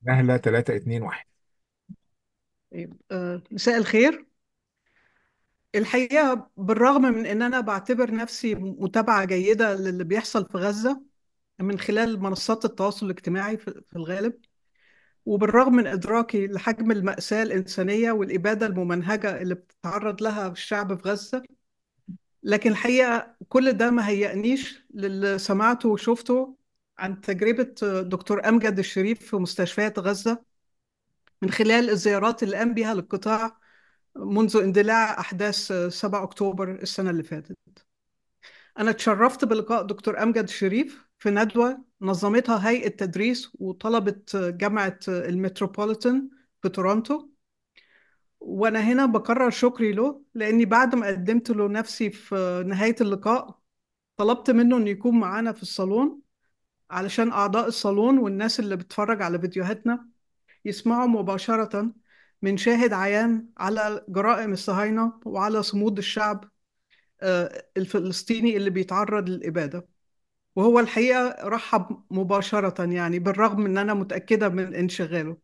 نهلة 3 2 1 طيب، آه، مساء الخير الحقيقة بالرغم من أن أنا بعتبر نفسي متابعة جيدة للي بيحصل في غزة من خلال منصات التواصل الاجتماعي في في الغالب وبالرغم من إدراكي لحجم المأساة الإنسانية والإبادة الممنهجة اللي بتتعرض لها الشعب في غزة لكن الحقيقة كل ده ما هيأنيش للي سمعته وشفته عن تجربة دكتور أمجد الشريف في مستشفيات غزة من خلال الزيارات اللي قام بها للقطاع منذ اندلاع أحداث 7 أكتوبر السنة اللي فاتت أنا اتشرفت بلقاء دكتور أمجد شريف في ندوة نظمتها هيئة تدريس وطلبة جامعة المتروبوليتان في تورونتو وأنا هنا بكرر شكري له لأني بعد ما قدمت له نفسي في نهاية اللقاء طلبت منه إنه يكون معانا في الصالون علشان أعضاء الصالون والناس اللي بتتفرج على فيديوهاتنا يسمعوا مباشرة من شاهد عيان على جرائم الصهاينة وعلى صمود الشعب آه، الفلسطيني اللي بيتعرض للإبادة وهو الحقيقة رحب مباشرة يعني بالرغم من أن أنا متأكدة من انشغاله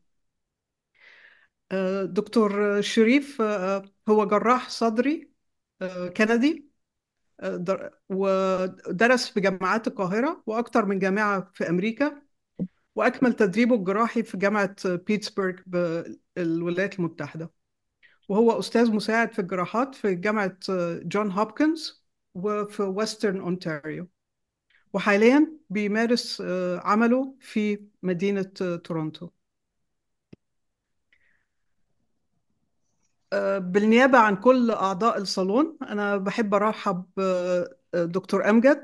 آه، دكتور شريف آه، هو جراح صدري آه، كندي آه، در- ودرس في جامعات القاهرة وأكثر من جامعة في أمريكا وأكمل تدريبه الجراحي في جامعة بيتسبرغ بالولايات المتحدة وهو أستاذ مساعد في الجراحات في جامعة جون هوبكنز وفي ويسترن أونتاريو وحاليا بيمارس آه، عمله في مدينة آه، تورونتو آه، بالنيابة عن كل أعضاء الصالون أنا بحب أرحب آه، آه، دكتور أمجد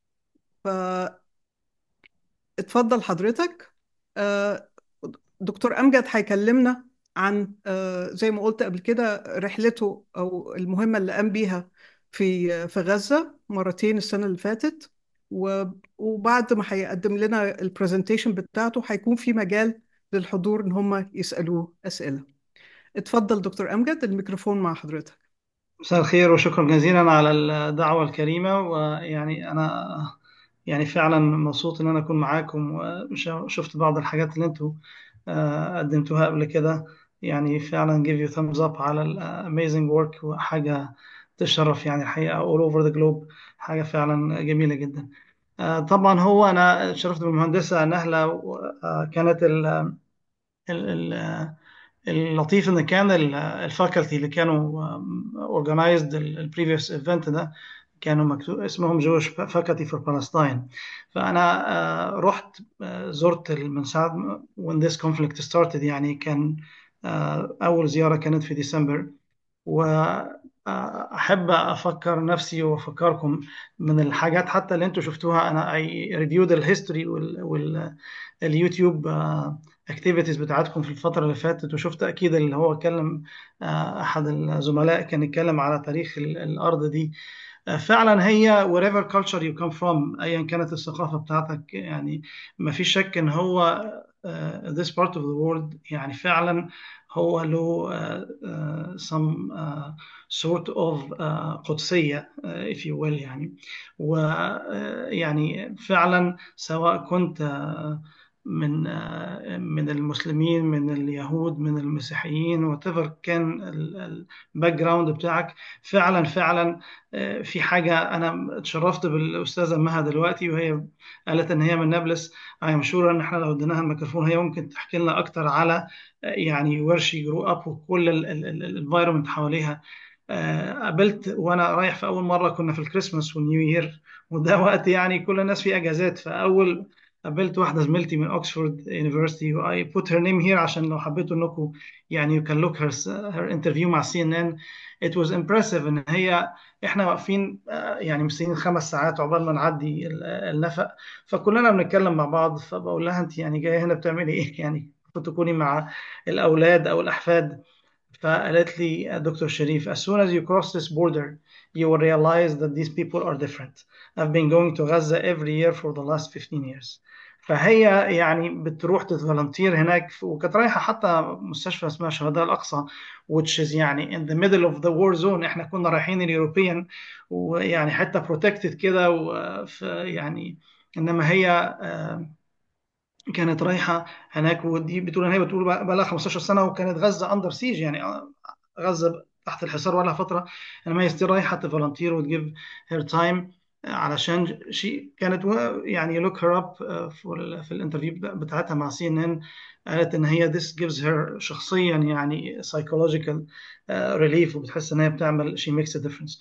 فاتفضل حضرتك آه، دكتور أمجد هيكلمنا عن آه، زي ما قلت قبل كده رحلته أو المهمة اللي قام بيها في في غزة مرتين السنة اللي فاتت و- وبعد ما هيقدم لنا البرزنتيشن بتاعته هيكون في مجال للحضور إن هم يسألوه أسئلة اتفضل دكتور أمجد الميكروفون مع حضرتك مساء الخير وشكرا جزيلا على الدعوة الكريمة ويعني أنا يعني فعلا مبسوط إن أنا أكون معاكم وشفت بعض الحاجات اللي أنتوا آه، قدمتوها قبل كده يعني فعلا give you thumbs up على ال amazing work وحاجة تشرف يعني الحقيقة all over the globe حاجة فعلا جميلة جدا آه، طبعا هو أنا شرفت بالمهندسة نهلة آه، كانت ال ال- ال- اللطيف ان كان الفاكولتي اللي كانوا اورجنايزد البريفيوس ايفنت ده كانوا مكتوب اسمهم جوش فاكولتي فور بالستاين فانا آه، رحت آه، زرت ال- من ساعه when this conflict started يعني كان آه، اول زياره كانت في ديسمبر واحب افكر نفسي وافكركم من الحاجات حتى اللي انتم شفتوها انا اي ريفيود الهيستوري واليوتيوب اكتيفيتيز بتاعتكم في الفتره اللي فاتت وشفت اكيد اللي هو اتكلم آه، احد الزملاء كان يتكلم على تاريخ ال- الارض دي آه، فعلا هي wherever culture you come from ايا كانت الثقافه بتاعتك يعني ما فيش شك ان هو آه، this part of the world يعني فعلا هو له آه، آه، some آه، sort of آه، قدسية آه، if you will يعني ويعني فعلا سواء كنت آه، من آه، من المسلمين من اليهود من المسيحيين whatever كان الباك جراوند بتاعك فعلا فعلا آه، في حاجة أنا اتشرفت بالأستاذة مها دلوقتي وهي قالت إن هي من نابلس I am sure إن إحنا لو اديناها الميكروفون هي ممكن تحكي لنا أكتر على يعني وير شي جرو اب وكل الانفايرمنت حواليها آه، قابلت وانا رايح في اول مره كنا في الكريسماس والنيو يير وده وقت يعني كل الناس فيه اجازات فاول قابلت واحده زميلتي من اوكسفورد يونيفرستي واي بوت هير نيم هير عشان لو حبيتوا انكم يعني يو كان لوك هير هير انترفيو مع سي ان ان ات واز امبرسيف ان هي احنا واقفين آه، يعني مستنيين خمس ساعات عقبال ما نعدي ال- النفق فكلنا بنتكلم مع بعض فبقول لها انت يعني جايه هنا بتعملي ايه يعني المفروض تكوني مع الأولاد أو الأحفاد فقالت لي دكتور شريف as soon as you cross this border you will realize that these people are different I've been going to Gaza every year for the last 15 years فهي يعني بتروح تتفولنتير هناك وكانت رايحة حتى مستشفى اسمها شهداء الأقصى which is يعني in the middle of the war zone احنا كنا رايحين اليوروبيان ويعني حتى protected كده وف- يعني انما هي آه، كانت رايحه هناك ودي بتقول ان هي بتقول بقى لها 15 سنه وكانت غزه اندر سيج يعني غزه تحت الحصار بقى لها فتره انما هي ستيل رايحه تفولنتير وتجيف هير تايم علشان شيء كانت يعني لوك هير اب في الانترفيو بتاعتها مع سي ان ان قالت ان هي this gives her شخصيا يعني psychological uh, relief وبتحس ان هي بتعمل she makes a difference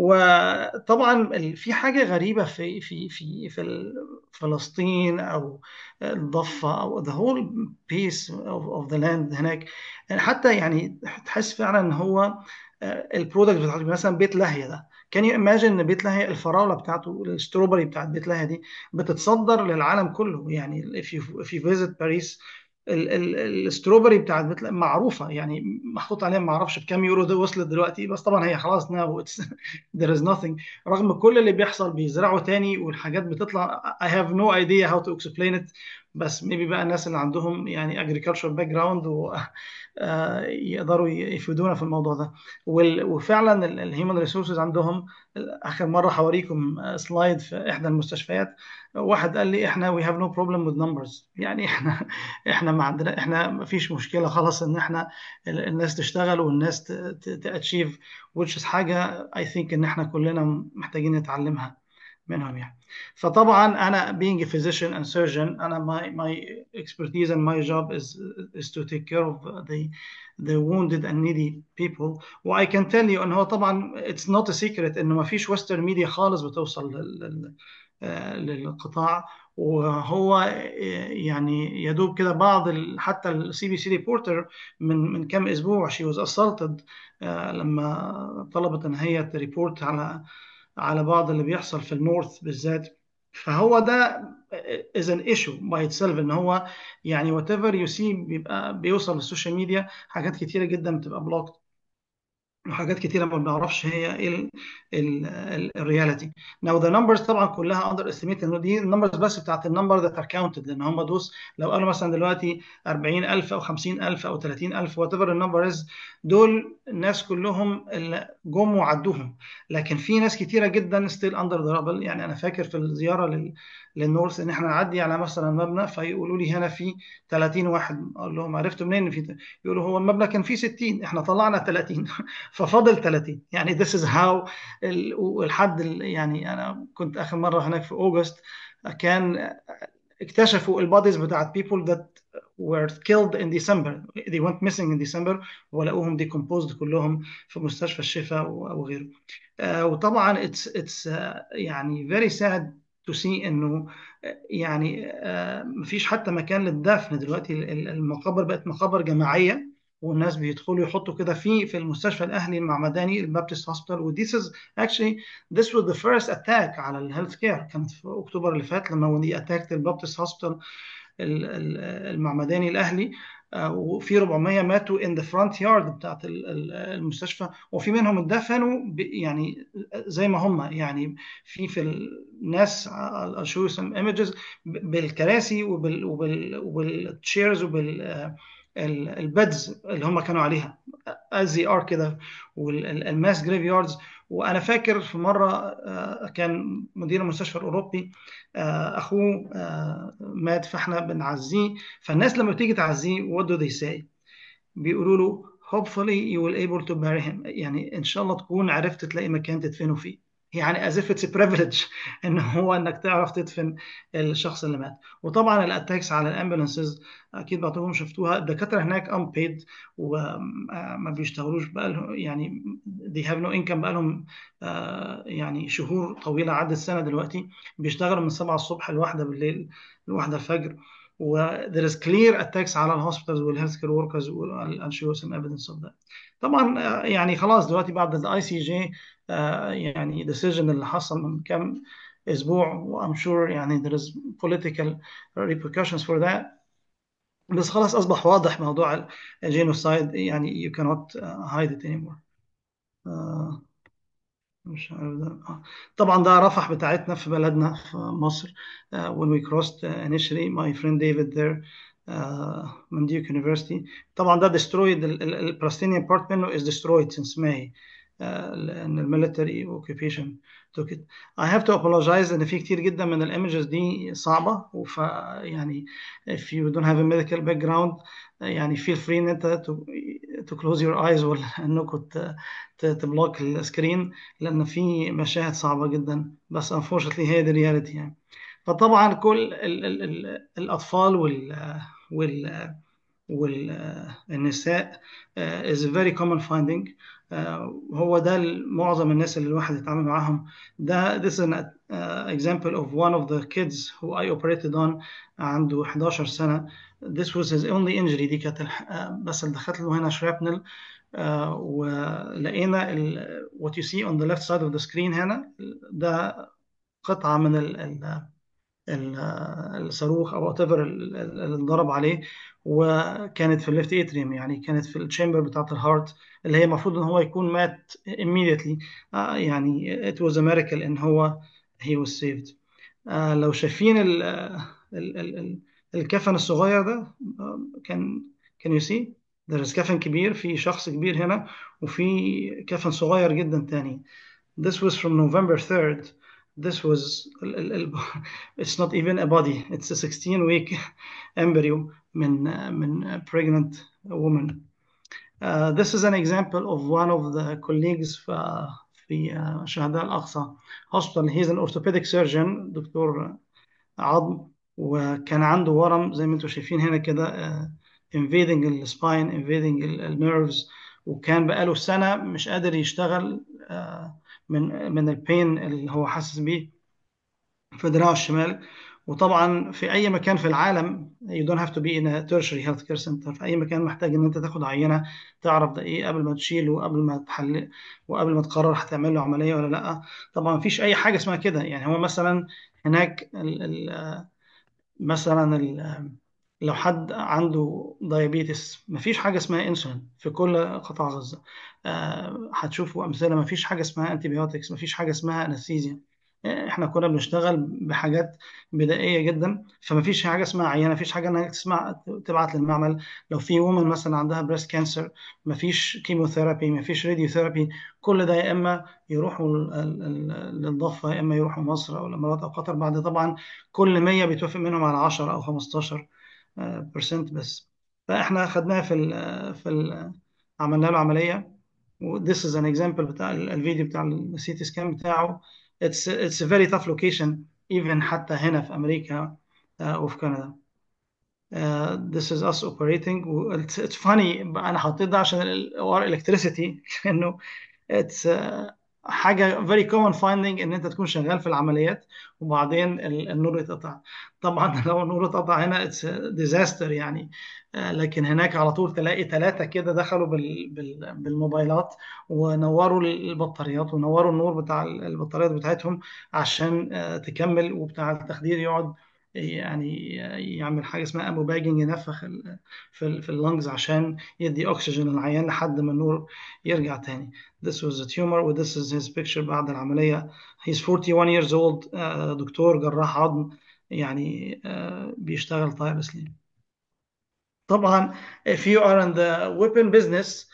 وطبعا في حاجه غريبه في في في في فلسطين او الضفه او the whole piece of, of the land هناك حتى يعني تحس فعلا ان هو البرودكت بتاعته مثلا بيت لاهيه ده كان يو ايماجن ان بيت لاهيه الفراوله بتاعته الستروبري بتاعت بيت لاهيه دي بتتصدر للعالم كله يعني if you, if you visit باريس الستروبري بتاعت بيت معروفه يعني محطوط عليها ما اعرفش بكام يورو ده وصلت دلوقتي بس طبعا هي خلاص ناو there is nothing رغم كل اللي بيحصل بيزرعوا تاني والحاجات بتطلع I have no idea how to explain it بس maybe بقى الناس اللي عندهم يعني agricultural background و يقدروا يفيدونا في الموضوع ده وفعلا الهيومن ريسورسز عندهم اخر مره هوريكم سلايد في احدى المستشفيات واحد قال لي احنا we have no problem with numbers يعني احنا احنا ما عندنا احنا ما فيش مشكله خلاص ان احنا الناس تشتغل والناس تاتشيف which is حاجه I think ان احنا كلنا محتاجين نتعلمها منهم يعني فطبعا انا being a physician and surgeon انا my my expertise and my job is is to take care of the the wounded and needy people و I can tell you ان هو طبعا it's not a secret انه ما فيش western media خالص بتوصل لل للقطاع وهو يعني يدوب كده بعض حتى السي بي سي ريبورتر من من كام اسبوع she was assaulted لما طلبت ان هي تريبورت على على بعض اللي بيحصل في النورث بالذات فهو ده is an issue by itself ان هو يعني whatever you see بيبقى بيوصل للسوشيال ميديا حاجات كتيره جدا بتبقى بلوكد وحاجات كتيره ما بنعرفش هي ايه الرياليتي ناو ذا نمبرز طبعا كلها اندر استيميت انه دي النمبرز بس بتاعت النمبر ذات ار كاونتد لان هم دوس لو قالوا مثلا دلوقتي 40000 او 50000 او 30000 وات ايفر النمبر از دول الناس كلهم اللي جم وعدوهم لكن في ناس كتيره جدا ستيل اندر ذا رابل يعني انا فاكر في الزياره لل للنورث ان احنا نعدي على مثلا مبنى فيقولوا لي هنا في 30 واحد اقول لهم عرفتوا منين ان في يقولوا هو المبنى كان فيه 60 احنا طلعنا 30 ففاضل 30 يعني this is how الحد يعني انا كنت اخر مره هناك في اوغست كان اكتشفوا الباديز بتاعت people that were killed in December they went missing in December ولقوهم decomposed كلهم في مستشفى الشفاء وغيره uh, وطبعا it's it's uh, يعني very sad to see انه يعني مفيش حتى مكان للدفن دلوقتي المقابر بقت مقابر جماعيه والناس بيدخلوا يحطوا كده في في المستشفى الاهلي المعمداني البابتست هوسبيتال وذيس از actually this was the first attack على الهيلث كير كانت في اكتوبر اللي فات لما ودي اتاكت البابتست هوسبيتال المعمداني الاهلي وفي 400 ماتوا in the front yard بتاعت المستشفى وفي منهم اتدفنوا يعني زي ما هم يعني في في الناس شو some images بالكراسي وبال وبال وبالتشيرز وبال البيدز اللي هم كانوا عليها as they are كده والماس جريف ياردز وانا فاكر في مره كان مدير المستشفى الاوروبي اخوه مات فاحنا بنعزيه فالناس لما بتيجي تعزيه what do they say بيقولوا له hopefully you will able to bury him يعني ان شاء الله تكون عرفت تلاقي مكان تدفنه فيه يعني as if it's a privilege ان هو انك تعرف تدفن الشخص اللي مات وطبعا الاتاكس على الامبولانسز اكيد بعضكم شفتوها الدكاتره هناك unpaid وما بيشتغلوش بقى يعني they have no income بقى لهم يعني شهور طويله عدت سنه دلوقتي بيشتغلوا من 7 الصبح لواحده بالليل لواحده الفجر و there is clear attacks على الهوسبيتالز والهيلث كير وركرز and show some evidence of that طبعا يعني خلاص دلوقتي بعد الاي سي جي يعني ديسيجن اللي حصل من كام اسبوع و I'm sure يعني there is political repercussions for that بس خلاص اصبح واضح موضوع الجينوسايد يعني you cannot hide it anymore uh, مش عارف ده طبعا ده رفح بتاعتنا في بلدنا في مصر uh, when we crossed uh, initially my friend David there uh, من Duke University طبعا ده destroyed البلستينيان part منه is destroyed since May ان الميلتري اوكيبيشن took it. I have to apologize ان في كتير جدا من الايمجز دي صعبه وف يعني if you don't have a medical background يعني feel free ان انت to, to close your eyes ولا انكم تبلوك السكرين لان في مشاهد صعبه جدا بس unfortunately هي دي الرياليتي يعني فطبعا كل ال ال ال الاطفال وال وال والنساء is a very common finding هو ده معظم الناس اللي الواحد يتعامل معاهم ده this is an example of one of the kids who I operated on عنده 11 سنة this was his only injury دي كانت بس اللي دخلت له هنا shrapnel ولقينا ال what you see on the left side of the screen هنا ده قطعة من ال ال الصاروخ او وات ايفر اللي انضرب عليه وكانت في الليفت اتريوم يعني كانت في الشامبر بتاعت الهارت اللي هي المفروض ان هو يكون مات immediately آه يعني it was a miracle ان هو he was saved آه لو شايفين ال ال ال الكفن الصغير ده كان can you see there is كفن كبير في شخص كبير هنا وفي كفن صغير جدا تاني this was from November 3rd this was it's not even a body it's a 16 week embryo من من pregnant woman uh, this is an example of one of the colleagues في في شهداء الأقصى hospital he's an orthopedic surgeon دكتور عظم وكان عنده ورم زي ما انتم شايفين هنا كده uh, invading السباين invading النيرفز وكان بقاله سنة مش قادر يشتغل uh, من من البين اللي هو حاسس بيه في دراعه الشمال وطبعا في اي مكان في العالم you don't have to be in a tertiary health care center في اي مكان محتاج ان انت تاخد عينه تعرف ده ايه قبل ما تشيله وقبل ما تحل وقبل ما تقرر هتعمل له عمليه ولا لا طبعا مفيش اي حاجه اسمها كده يعني هو مثلا هناك ال ال مثلا ال لو حد عنده دايابيتس مفيش حاجه اسمها انسولين في كل قطاع غزه أه هتشوفوا امثله مفيش حاجه اسمها انتيبيوتكس مفيش حاجه اسمها انستيزيا احنا كنا بنشتغل بحاجات بدائيه جدا فمفيش حاجه اسمها عينه مفيش حاجه انك تسمع تبعت للمعمل لو في وومن مثلا عندها بريست كانسر مفيش كيموثيرابي مفيش راديو ثيرابي كل ده يا اما يروحوا للضفه يا اما يروحوا مصر او الامارات او قطر بعد طبعا كل 100 بيتوافق منهم على 10 او 15 برسنت بس فاحنا خدناها في ال في ال عملنا له عمليه this is an example بتاع الفيديو بتاع السي تي سكان بتاعه it's it's a very tough location even حتى هنا في امريكا uh, وفي كندا uh, this is us operating it's, it's funny انا حطيت ده عشان الالكتريسيتي لانه it's uh, حاجه very common finding ان انت تكون شغال في العمليات وبعدين النور يتقطع طبعا لو النور اتقطع هنا اتس ديزاستر يعني لكن هناك على طول تلاقي ثلاثه كده دخلوا بال بال بالموبايلات ونوروا البطاريات ونوروا النور بتاع البطاريات بتاعتهم عشان تكمل وبتاع التخدير يقعد يعني يعمل حاجه اسمها امو باجنج ينفخ في في اللنجز عشان يدي اكسجين للعيان لحد ما النور يرجع تاني this was a tumor و this is his picture بعد العمليه he's 41 years old دكتور جراح عظم يعني بيشتغل tirelessly طبعا if you are in the weapon business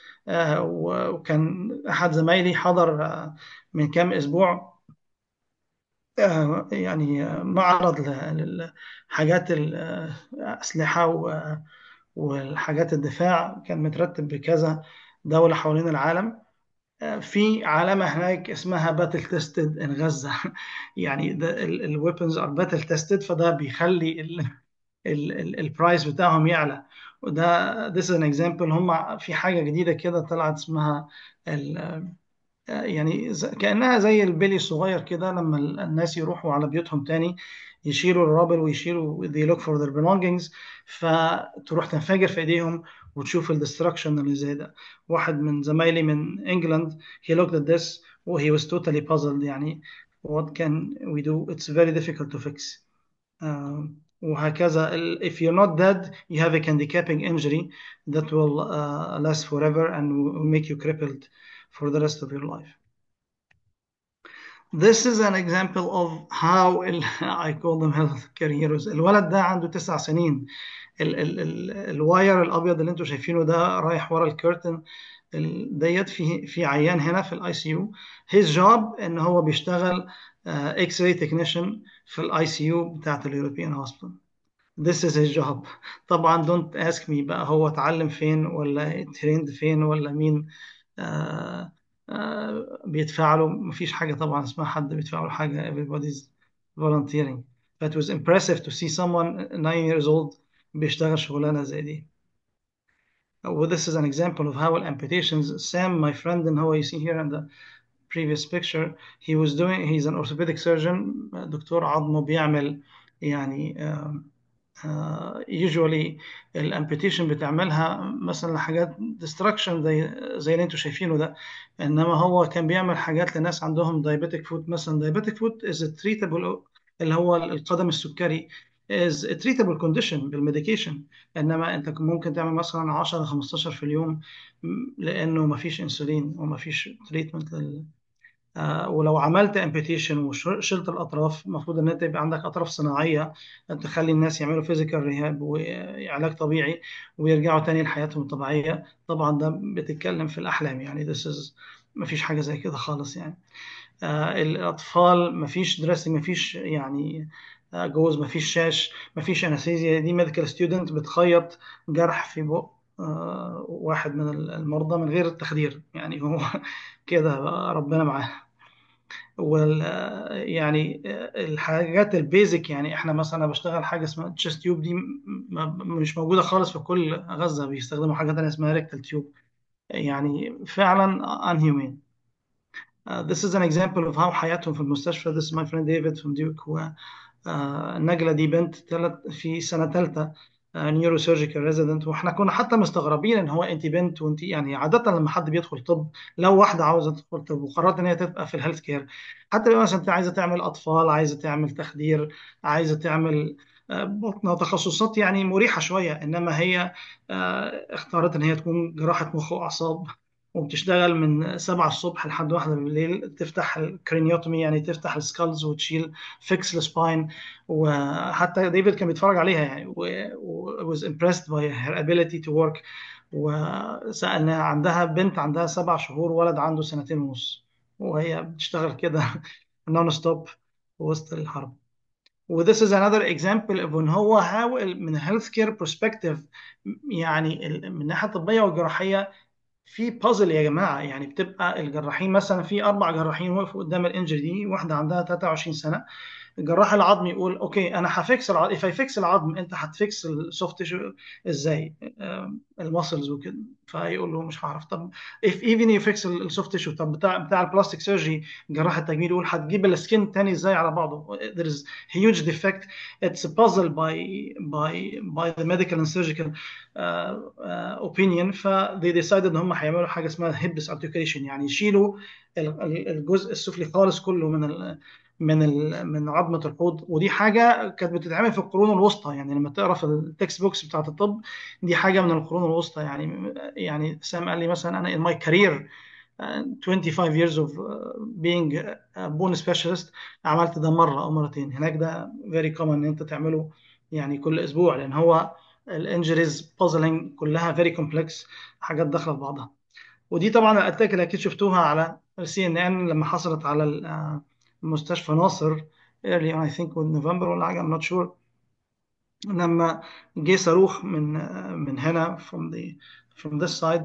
وكان احد زمايلي حضر من كام اسبوع يعني معرض لحاجات الأسلحة والحاجات الدفاع كان مترتب بكذا دولة حوالين العالم في علامة هناك اسمها باتل تيستد ان غزة يعني الويبنز ار باتل تيستد فده بيخلي البرايس بتاعهم يعلى وده this is an example هم في حاجة جديدة كده طلعت اسمها يعني كأنها زي البلي الصغير كده لما الناس يروحوا على بيوتهم تاني يشيلوا الرابل ويشيلوا they look for their belongings فتروح تنفجر في ايديهم وتشوف الدستركشن اللي زي ده واحد من زمايلي من انجلاند he looked at this و he was totally puzzled يعني what can we do it's very difficult to fix uh, وهكذا if you're not dead you have a handicapping injury that will uh, last forever and will make you crippled for the rest of your life. This is an example of how I call them health care heroes. الولد ده عنده تسع سنين ال ال ال الواير الابيض اللي انتم شايفينه ده رايح ورا الكيرتن ال- ديت في في عيان هنا في الاي سي يو هيز جوب ان هو بيشتغل اكس راي تكنيشن في الاي سي يو بتاعت اليوروبيان هوسبيتال This is his job طبعا don't ask me بقى هو اتعلم فين ولا تريند فين ولا مين آه آه بيدفع له مفيش حاجة طبعا اسمها حد بيدفع له حاجة everybody's volunteering But it was impressive to see someone nine years old بيشتغل شغلانة زي دي well, this is an example of how amputations Sam my friend and how you see here in the previous picture he was doing he's an orthopedic surgeon دكتور عظمه بيعمل يعني uh, uh, usually الامبيتيشن بتعملها مثلا لحاجات ديستراكشن زي زي اللي انتم شايفينه ده انما هو كان بيعمل حاجات لناس عندهم diabetic foot مثلا diabetic foot is a treatable اللي هو القدم السكري is a treatable condition بالميديكيشن انما انت ممكن تعمل مثلا 10 15 في اليوم لانه ما فيش انسولين وما فيش تريتمنت لل آه ولو عملت امبيتيشن وشلت الاطراف المفروض ان انت يبقى عندك اطراف صناعيه تخلي الناس يعملوا فيزيكال ريهاب وعلاج طبيعي ويرجعوا تاني لحياتهم الطبيعيه طبعا ده بتتكلم في الاحلام يعني this is ما فيش حاجه زي كده خالص يعني آه الاطفال ما فيش دراسي ما فيش يعني آه جوز ما فيش شاش ما فيش انستيزيا دي ميديكال ستودنت بتخيط جرح في بق آه واحد من المرضى من غير التخدير يعني هو كده ربنا معاه وال يعني الحاجات البيزك يعني احنا مثلا بشتغل حاجه اسمها تشيست تيوب دي مش موجوده خالص في كل غزه بيستخدموا حاجه ثانيه اسمها ريكتال تيوب يعني فعلا unhumane Uh, this is an example of how حياتهم في المستشفى this is my friend David from Duke هو uh, نجلة دي بنت تلت في سنة ثالثة نيورو سيرجيكال ريزيدنت واحنا كنا حتى مستغربين ان هو انت بنت وانت يعني عاده لما حد بيدخل طب لو واحده عاوزه تدخل طب وقررت ان هي تبقى في الهيلث كير حتى لو مثلا انت عايزه تعمل اطفال عايزه تعمل تخدير عايزه تعمل بطنه تخصصات يعني مريحه شويه انما هي اختارت ان هي تكون جراحه مخ واعصاب وبتشتغل من 7 الصبح لحد واحدة بالليل تفتح الكرينيوتومي يعني تفتح السكالز وتشيل فيكس السباين وحتى ديفيد كان بيتفرج عليها يعني و was impressed by her ability to work وسألنا عندها بنت عندها سبع شهور ولد عنده سنتين ونص وهي بتشتغل كده نون ستوب وسط الحرب و this is another example of ان هو حاول من health care perspective يعني من الناحيه الطبيه والجراحيه في بازل يا جماعه يعني بتبقى الجراحين مثلا في اربع جراحين وقفوا قدام الانجري دي واحده عندها 23 سنه الجراح العظم يقول اوكي انا هفكس العظم if I fix العظم انت هتفكس السوفت تيشو ازاي الماسلز وكده فيقول له مش هعرف طب if even you fix السوفت تيشو طب بتاع بتاع البلاستيك سيرجي جراح التجميل يقول هتجيب السكين تاني ازاي على بعضه there is huge defect it's a puzzle by by by the medical and surgical uh, uh, opinion ف they decided ان هم هيعملوا حاجه اسمها hip articulation يعني يشيلوا الجزء السفلي خالص كله من ال من من عظمه الحوض ودي حاجه كانت بتتعمل في القرون الوسطى يعني لما تقرا في التكست بوكس بتاعت الطب دي حاجه من القرون الوسطى يعني يعني سام قال لي مثلا انا in my career 25 years of being a bone specialist عملت ده مره او مرتين هناك ده very common ان انت تعمله يعني كل اسبوع لان هو الانجريز بازلنج كلها very complex حاجات داخله في بعضها ودي طبعا الاتاك اللي اكيد شفتوها على السي ان ان لما حصلت على مستشفى ناصر early I think with November ولا حاجة I'm not sure لما جه صاروخ من من هنا from the from this side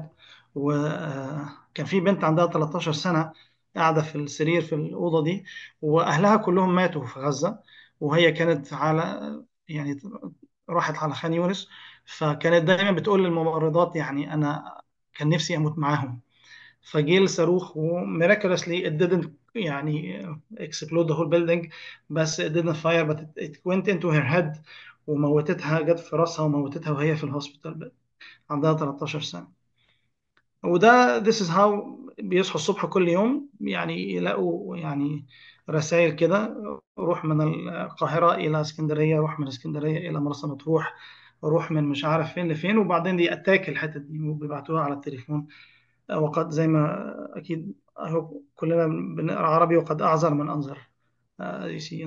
وكان في بنت عندها 13 سنة قاعدة في السرير في الأوضة دي وأهلها كلهم ماتوا في غزة وهي كانت على يعني راحت على خان يونس فكانت دايما بتقول للممرضات يعني أنا كان نفسي أموت معاهم فجه الصاروخ وميراكولسلي it didn't يعني explode the whole building بس it didn't fire but it, it went into her head وموتتها جت في راسها وموتتها وهي في الهوسبيتال عندها 13 سنة وده this is how بيصحوا الصبح كل يوم يعني يلاقوا يعني رسائل كده روح من القاهرة إلى اسكندرية روح من اسكندرية إلى مرسى مطروح روح من مش عارف فين لفين وبعدين دي اتاك الحتت دي وبيبعتوها على التليفون وقد زي ما اكيد كلنا بنقرا عربي وقد اعذر من انذر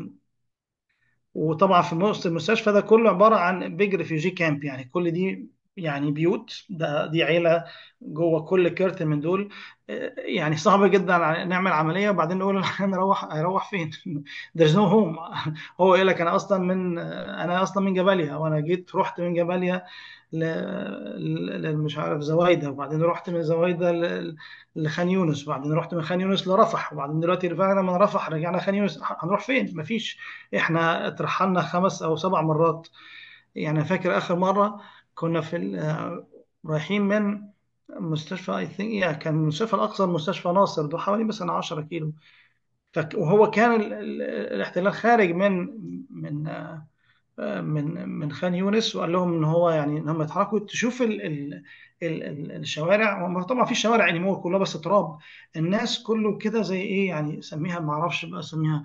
وطبعا في وسط المستشفى ده كله عباره عن بيج ريفيوجي كامب يعني كل دي يعني بيوت ده دي عيله جوه كل كارت من دول آه، يعني صعب جدا ع- نعمل عمليه وبعدين نقول هنروح هيروح فين there's no home هو يقول لك انا اصلا من انا اصلا من جباليا وانا جيت رحت من جباليا ل... ل... ل- مش عارف زوايده وبعدين رحت من زوايده ل... لخان يونس وبعدين رحت من خان يونس لرفح وبعدين دلوقتي رجعنا من رفح رجعنا خان يونس هنروح فين مفيش احنا اترحلنا خمس او سبع مرات يعني أنا فاكر آخر مرة كنا في ال- آه، رايحين من مستشفى اي ثينك يعني كان المستشفى الأقصى مستشفى ناصر ده حوالي مثلا 10 كيلو فك وهو كان ال- ال- الاحتلال خارج من من آه، من من خان يونس وقال لهم ان هو يعني ان هم يتحركوا تشوف ال ال ال ال الشوارع هم طبعا في شوارع انيمور كلها بس تراب الناس كله كده زي ايه يعني سميها ما اعرفش بقى سميها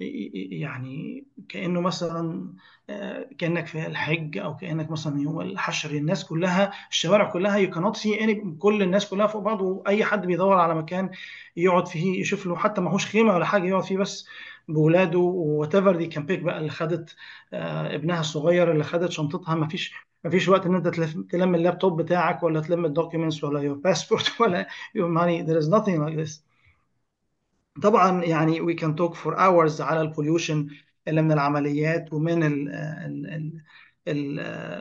يعني كانه مثلا آه، كانك في الحج او كانك مثلا يوم الحشر الناس كلها الشوارع كلها يو كانوت سي اني كل الناس كلها فوق بعض واي حد بيدور على مكان يقعد فيه يشوف له حتى ما هوش خيمه ولا حاجه يقعد فيه بس بولاده وات ايفر دي كان بيك بقى اللي خدت آه، ابنها الصغير اللي خدت شنطتها ما فيش ما فيش وقت ان انت تلف- تلم اللابتوب بتاعك ولا تلم الدوكيومنتس ولا your passport ولا your money there is nothing like this طبعا يعني we can talk for hours على البوليوشن اللي من العمليات ومن ال ال ال ال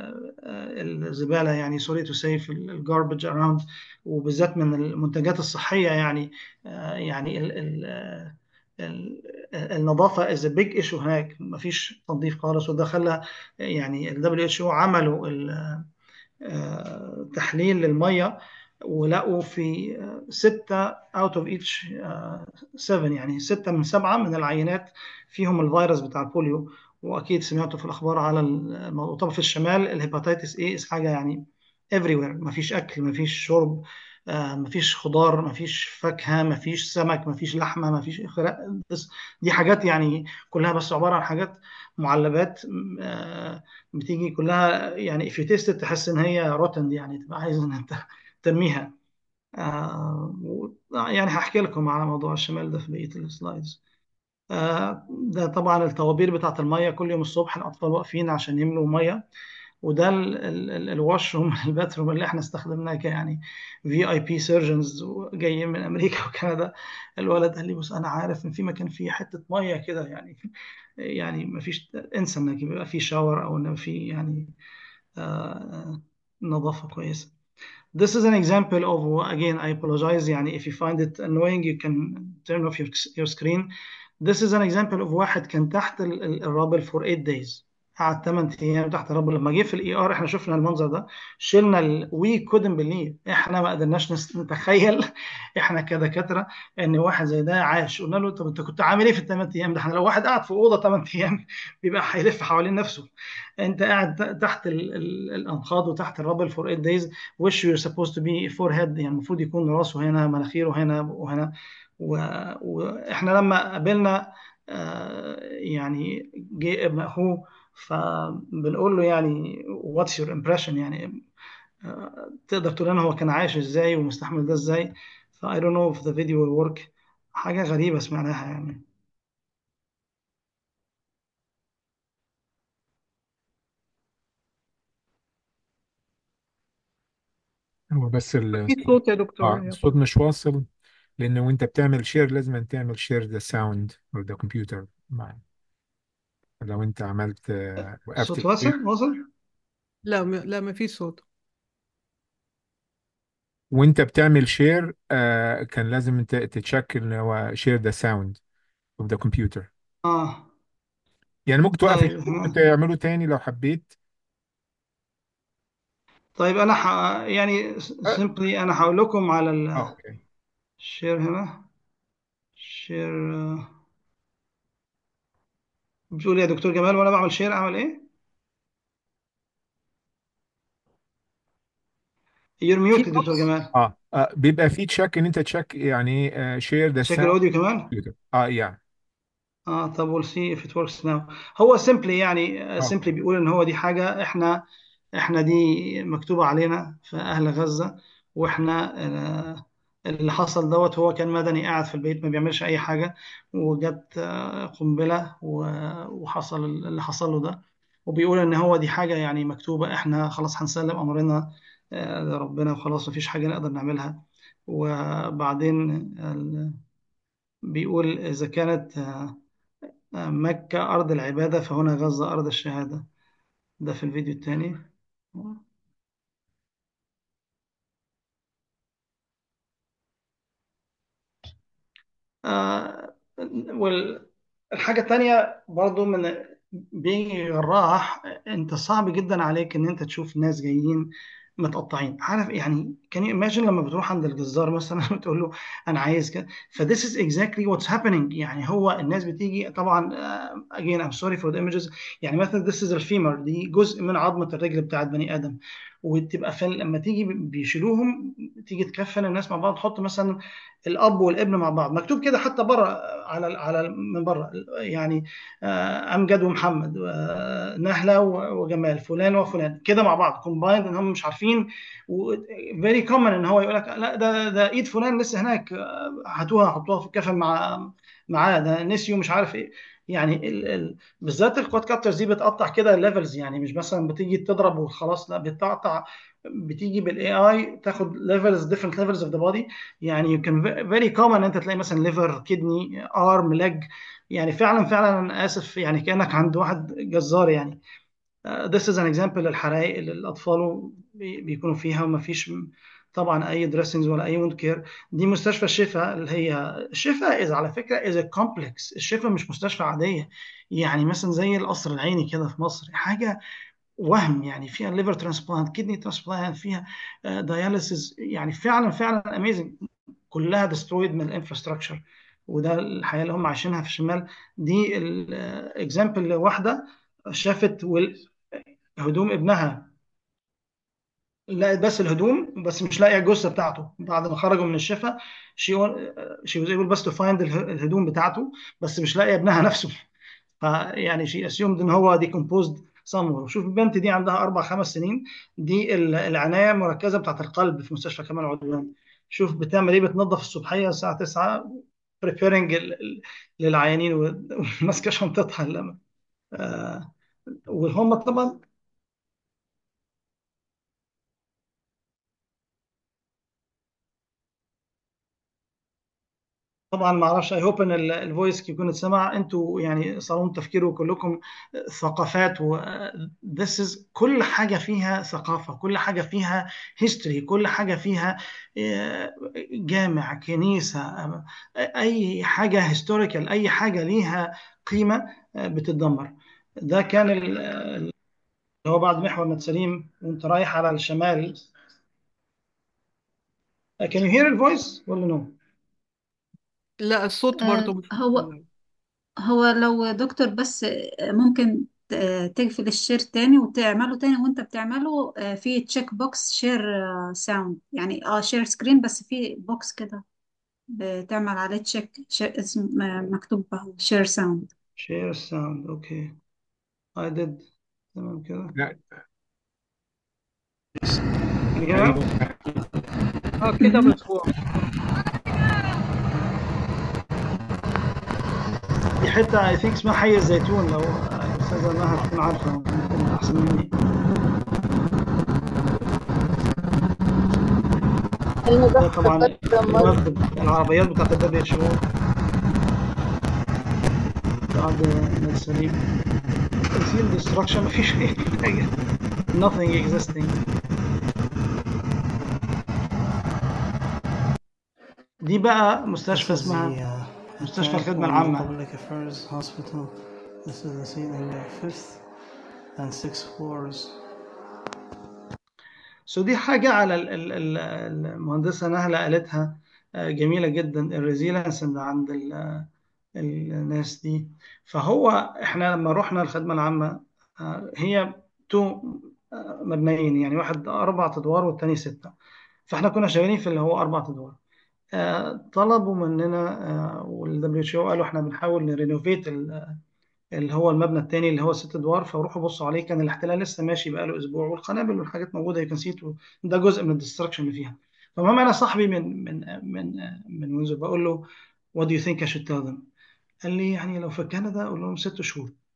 الزبالة يعني سوري تو سي في الجاربج اراوند وبالذات من المنتجات الصحية يعني آه، يعني ال ال ال النظافة is a big issue هناك مفيش تنظيف خالص وده خلى يعني ال WHO عملوا ال- آه، تحليل للمية ولقوا في آه، ستة out of each آه، seven يعني ستة من سبعة من العينات فيهم الفيروس بتاع البوليو وأكيد سمعتوا في الأخبار على الموضوع طبعا في الشمال الهيباتيتس إيه حاجة يعني everywhere مفيش أكل مفيش شرب آه، مفيش خضار مفيش فاكهة مفيش سمك مفيش لحمة مفيش خلاء بس دي حاجات يعني كلها بس عبارة عن حاجات معلبات آه، بتيجي كلها يعني في تيست تحس ان هي روتن يعني تبقى عايز ان انت ترميها آه و- يعني هحكي لكم على موضوع الشمال ده في بقية السلايدز آه ده طبعا الطوابير بتاعت المية كل يوم الصبح الأطفال واقفين عشان يملوا مية وده ال- ال- ال- الواش روم الباتروم اللي احنا استخدمناه كيعني في اي بي سيرجنز جايين من امريكا وكندا الولد قال لي بص انا عارف ان في مكان فيه حته ميه كده يعني يعني ما فيش انسى انك يبقى في شاور او انه في يعني آه، نظافه كويسه This is an example of again I apologize يعني if you find it annoying you can turn off your, your screen This is an example of واحد كان تحت ال- ال- الرابل for 8 days قعد 8 ايام تحت الرابل لما جه في الاي ار احنا شفنا المنظر ده شلنا ال we couldn't believe احنا ما قدرناش نس- نتخيل احنا كدكاتره ان واحد زي ده عاش قلنا له طب انت كنت عامل ايه في الثمان ايام ده احنا لو واحد قاعد في اوضه 8 ايام بيبقى هيلف حوالين نفسه انت قاعد تحت ال ال الانقاض وتحت الرابل for 8 days wish you're supposed to be forehead يعني المفروض يكون راسه هنا مناخيره هنا وهنا و- واحنا لما قابلنا آه، يعني جه ابن اخوه فبنقول له يعني what's your impression يعني آه، تقدر تقول لنا هو كان عايش ازاي ومستحمل ده ازاي ف I don't know if the video will work حاجة غريبة سمعناها يعني هو بس في الصوت صوت يا اه دكتور الصوت مش واصل لأنه وأنت بتعمل شير لازم تعمل شير ذا ساوند أو ذا كمبيوتر معنا لو أنت عملت آه، وقفت صوت الشير واصل واصل لا م... لا ما في صوت وأنت بتعمل شير آه كان لازم أنت تتشيك إن هو شير ذا ساوند أوف ذا كمبيوتر اه يعني ممكن توقف طيب الشير احنا وتعمله تاني لو حبيت طيب انا ح... يعني اه simply انا هقول لكم على آه، اوكي الشير هنا شير بتقول يا دكتور جمال وانا بعمل شير اعمل ايه؟ You're في muted دكتور بوكس جمال اه, آه بيبقى في تشيك ان انت تشيك يعني شير ذا شكل ساوند الاوديو كمان اه يعني اه طب we'll see if it works now هو simply يعني اه simply اوكي بيقول ان هو دي حاجة احنا احنا دي مكتوبة علينا في اهل غزة واحنا آه اللي حصل دوت هو كان مدني قاعد في البيت ما بيعملش اي حاجة وجت آه قنبلة و- وحصل اللي حصل له ده وبيقول ان هو دي حاجه يعني مكتوبه احنا خلاص هنسلم امرنا آه، لربنا وخلاص مفيش حاجه نقدر نعملها وبعدين ال- بيقول اذا كانت آه، آه، مكه ارض العباده فهنا غزه ارض الشهاده ده في الفيديو الثاني آه والحاجة التانية برضو من بيجي جراح انت صعب جدا عليك ان انت تشوف ناس جايين متقطعين عارف يعني كان ايماجين لما بتروح عند الجزار مثلا وتقول له انا عايز كده ف this is exactly what's happening يعني هو الناس بتيجي طبعا uh, again I'm sorry for the images يعني مثلا this is الفيمر دي جزء من عظمة الرجل بتاعت بني ادم وتبقى فن لما تيجي بيشيلوهم تيجي تكفن الناس مع بعض تحط مثلا الاب والابن مع بعض مكتوب كده حتى بره على على من بره يعني آه، امجد ومحمد آه، نهله وجمال فلان وفلان كده مع بعض كومبايند ان هم مش عارفين فيري كومن ان هو يقول لك لا ده ده ايد فلان لسه هناك آه، هاتوها حطوها في الكفن مع معاه ده نسيوا مش عارف ايه يعني ال... ال... بالذات الكواد كابترز دي بتقطع كده ليفلز يعني مش مثلا بتيجي تضرب وخلاص لا بتقطع بتيجي بالاي اي تاخد ليفلز ديفرنت ليفلز اوف ذا بودي يعني يو كان فيري كومن انت تلاقي مثلا ليفر كدني ارم ليج يعني فعلا فعلا انا اسف يعني كانك عند واحد جزار يعني this is an example للحرائق اللي الاطفال بي- بيكونوا فيها وما فيش طبعا اي دريسنجز ولا اي ووند كير دي مستشفى الشفا اللي هي الشفا از على فكره از كومبلكس الشفا مش مستشفى عاديه يعني مثلا زي القصر العيني كده في مصر حاجه وهم يعني فيها ليفر ترانسبلانت كدني ترانسبلانت فيها داياليسيس يعني فعلا فعلا اميزنج كلها ديسترويد من الانفراستراكشر وده الحياه اللي هم عايشينها في الشمال دي الاكزامبل واحده شافت وال- هدوم ابنها لقت بس الهدوم بس مش لاقيه الجثه بتاعته بعد ما خرجوا من الشفا شي شي was able بس تو فايند الهدوم بتاعته بس مش لاقيه ابنها نفسه فيعني شي اسيومد ان هو ديكومبوزد somewhere شوف البنت دي عندها اربع خمس سنين دي ال- العنايه المركزه بتاعت القلب في مستشفى كمال عدوان شوف بتعمل ايه بتنظف الصبحيه الساعه 9 preparing ال- ال- للعيانين و- وماسكه شنطتها لما آه وهم طبعا طبعا ما اعرفش اي هوب ان ال- الفويس يكون اتسمع انتوا يعني صالون تفكيروا كلكم ثقافات و this is كل حاجه فيها ثقافه كل حاجه فيها هيستوري كل حاجه فيها آه، جامع كنيسه آه، اي حاجه هيستوريكال اي حاجه ليها قيمه آه، بتتدمر ده كان ال- اللي هو بعد محور نتسليم وانت رايح على الشمال Uh, can you hear the voice ولا no؟ لا الصوت برضو آه، مش هو هو لو دكتور بس آه، ممكن ت- آه، تقفل الشير تاني وتعمله تاني وانت بتعمله آه، في تشيك بوكس شير ساوند يعني اه شير سكرين بس في بوكس كده بتعمل عليه تشيك اسم آه، مكتوب شير ساوند share sound اوكي I did تمام كده لا Can you hear now؟ تقريبا اه كده بتفور دي حتة I think اسمها حي الزيتون لو الأستاذة مها تكون عارفة ممكن أحسن مني ده المضخة طبعا تدمر الوفد العربيات بتاعت الدبليو اتش او بعد السليم تمثيل ديستركشن مفيش أي حاجة nothing existing دي بقى مستشفى This is اسمها the uh, مستشفى attack الخدمة on the العامة Public Affairs Hospital. This is the ceiling of fifth and sixth floors. سو دي حاجة على ال- ال- ال- المهندسة نهلة قالتها آه، جميلة جدا الريزيلنس اللي عند ال- الناس دي فهو احنا لما رحنا الخدمة العامة آه، هي تو آه، مبنيين يعني واحد أربع أدوار والتاني ستة فاحنا كنا شغالين في اللي هو أربع أدوار آه، طلبوا مننا والدبليو اتش او قالوا احنا بنحاول نرينوفيت اللي هو المبنى التاني اللي هو ست ادوار فروحوا بصوا عليه كان الاحتلال لسه ماشي بقاله اسبوع والقنابل والحاجات موجوده يو كان سي ده جزء من الديستركشن اللي فيها فالمهم انا صاحبي من من من من وينزور بقول له what do you think I should tell them قال لي يعني لو في كندا اقول لهم ست شهور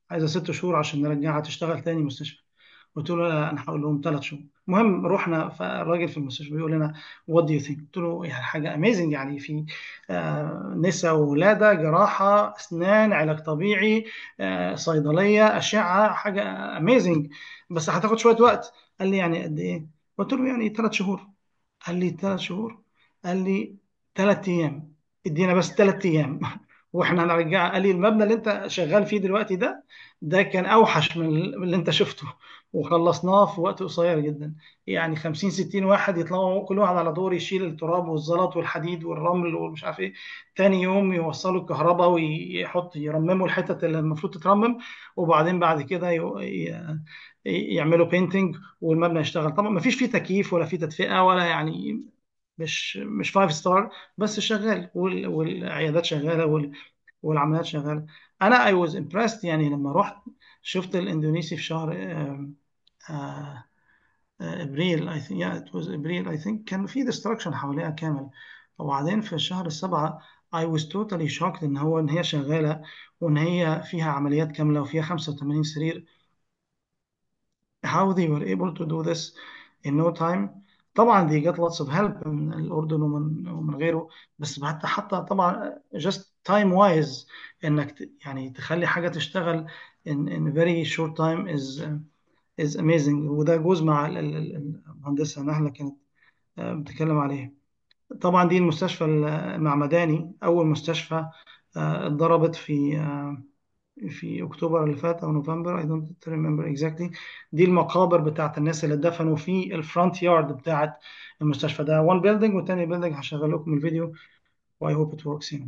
عايزه ست شهور عشان نرجعها تشتغل تاني مستشفى قلت له لا انا هقول لهم ثلاث شهور المهم رحنا فالراجل في المستشفى بيقول لنا وات دو يو ثينك قلت له يعني حاجه اميزنج يعني في آه، نساء ولاده جراحه اسنان علاج طبيعي آه، صيدليه اشعه حاجه اميزنج بس هتاخد شويه وقت قال لي يعني قد ايه قلت له يعني ثلاث شهور قال لي ثلاث شهور قال لي ثلاث ايام ادينا بس ثلاث ايام واحنا هنرجع قال لي المبنى اللي انت شغال فيه دلوقتي ده ده كان اوحش من اللي انت شفته وخلصناه في وقت قصير جدا يعني 50 60 واحد يطلعوا كل واحد على دور يشيل التراب والزلط والحديد والرمل والمش عارف ايه تاني يوم يوصلوا الكهرباء ويحط يرمموا الحتت اللي المفروض تترمم وبعدين بعد كده ي- ي- يعملوا بينتنج والمبنى يشتغل طبعا ما فيش فيه تكييف ولا فيه تدفئة ولا يعني مش مش فايف ستار بس شغال وال- والعيادات شغالة وال- والعمليات شغالة انا I was impressed يعني لما رحت شفت الاندونيسي في شهر آم، آه، آه، ابريل I think yeah it was ابريل I think كان في destruction حواليها كامل وبعدين في شهر السبعة I was totally shocked ان هو ان هي شغالة وان هي فيها عمليات كاملة وفيها 85 سرير how they were able to do this in no time طبعا they got lots of help من الأردن ومن ومن غيره بس حتى حتى طبعا just time wise إنك ت- يعني تخلي حاجة تشتغل in, in very short time is is amazing وده جزء مع ال- ال- ال- المهندسة نهلة كانت آه، بتتكلم عليه طبعا دي المستشفى المعمداني أول مستشفى آه، اتضربت في آه، في اكتوبر اللي فات او نوفمبر I don't remember exactly دي المقابر بتاعت الناس اللي اتدفنوا في الفرونت يارد بتاعت المستشفى ده one building والتاني building هشغل لكم الفيديو و I hope it works يعني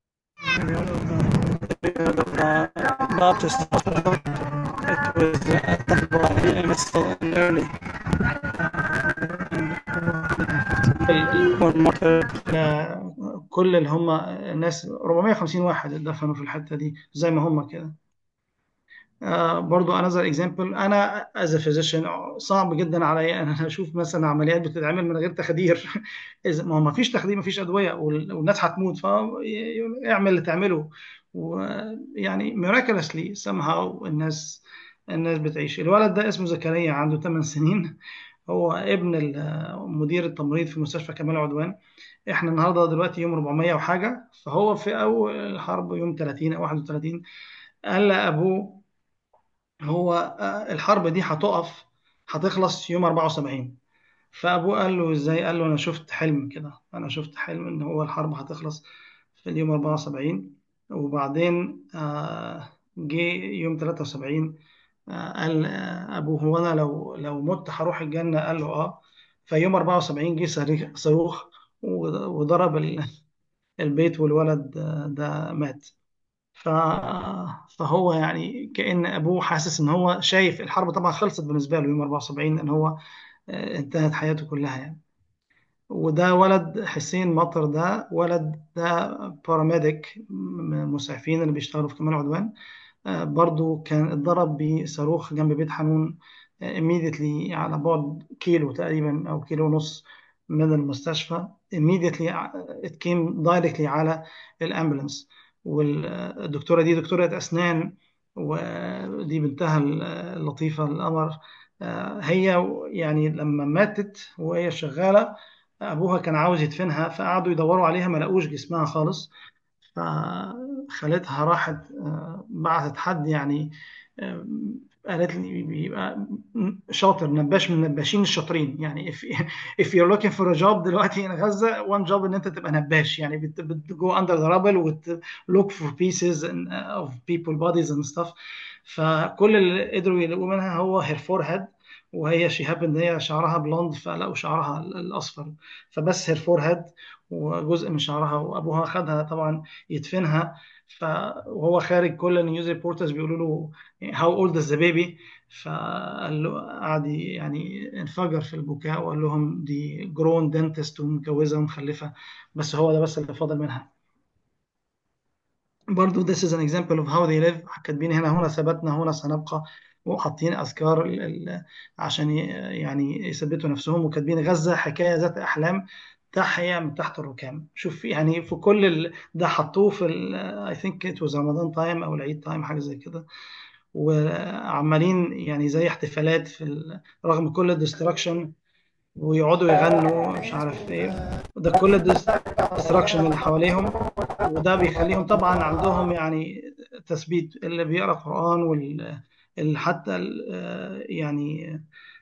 Baptist Hospital. It was attacked by missile in early one marker. لا، كل اللي هم الناس 450 واحد اتدفنوا في الحتة دي زي ما هم كده آه برضو another example انا as a physician صعب جدا عليا ان انا اشوف مثلا عمليات بتتعمل من غير تخدير إذا ما هو ما فيش تخدير ما فيش ادويه وال- والناس هتموت فاعمل اللي تعمله ويعني miraculously somehow الناس الناس بتعيش الولد ده اسمه زكريا عنده 8 سنين هو ابن ال- مدير التمريض في مستشفى كمال عدوان احنا النهارده دلوقتي يوم 400 وحاجه فهو في اول الحرب يوم 30 او 31 قال لابوه هو آه، الحرب دي هتقف هتخلص يوم 74 فابوه قال له ازاي قال له انا شفت حلم كده انا شفت حلم ان هو الحرب هتخلص في اليوم 74 وبعدين آه، جه يوم 73 آه، قال آه، ابوه هو انا لو لو مت هروح الجنة قال له اه فيوم 74 جه صريخ- صاروخ وضرب ال- البيت والولد آه، ده مات ف... فهو يعني كأن أبوه حاسس إن هو شايف الحرب طبعا خلصت بالنسبة له يوم 74 إن هو آه، انتهت حياته كلها يعني وده ولد حسين مطر ده ولد ده باراميديك من المسعفين اللي بيشتغلوا في كمال عدوان آه، برضو كان اتضرب بصاروخ جنب بيت حنون آه، immediately على بعد كيلو تقريبا أو كيلو ونص من المستشفى immediately it came directly على الأمبولانس والدكتورة دي دكتورة أسنان ودي بنتها اللطيفة القمر آه، هي يعني لما ماتت وهي شغالة أبوها كان عاوز يدفنها فقعدوا يدوروا عليها ما لقوش جسمها خالص فخالتها راحت آه، بعتت حد يعني آه، قالت لي بيبقى شاطر نباش من النباشين الشاطرين يعني if, if you're looking for a job دلوقتي in غزة one job ان انت تبقى نباش يعني بت, بت go under the rubble وت look for pieces and, uh, of people bodies and stuff فكل اللي قدروا يلاقوه منها هو her forehead وهي شهاب ان هي شعرها بلوند فلقوا شعرها الاصفر فبس her forehead وجزء من شعرها وابوها خدها طبعا يدفنها فهو خارج كل النيوز ريبورترز بيقولوا له هاو اولد از ذا بيبي فقال له قعد يعني انفجر في البكاء وقال لهم دي جرون دنتست ومتجوزه ومخلفه بس هو ده بس اللي فاضل منها برضو this is an example of how they live كاتبين هنا هنا ثبتنا هنا سنبقى وحاطين اذكار ال- ال- عشان ي- يعني يثبتوا نفسهم وكاتبين غزه حكايه ذات احلام تحيا من تحت الركام شوف يعني في كل ال... ده حطوه في ال... I think it was رمضان تايم او العيد تايم حاجه زي كده وعمالين يعني زي احتفالات في ال- رغم كل الديستراكشن ويقعدوا يغنوا مش عارف ايه ده كل الديستراكشن اللي حواليهم وده بيخليهم طبعا عندهم يعني تثبيت اللي بيقرا قرآن وال اللي حتى ال- آه، يعني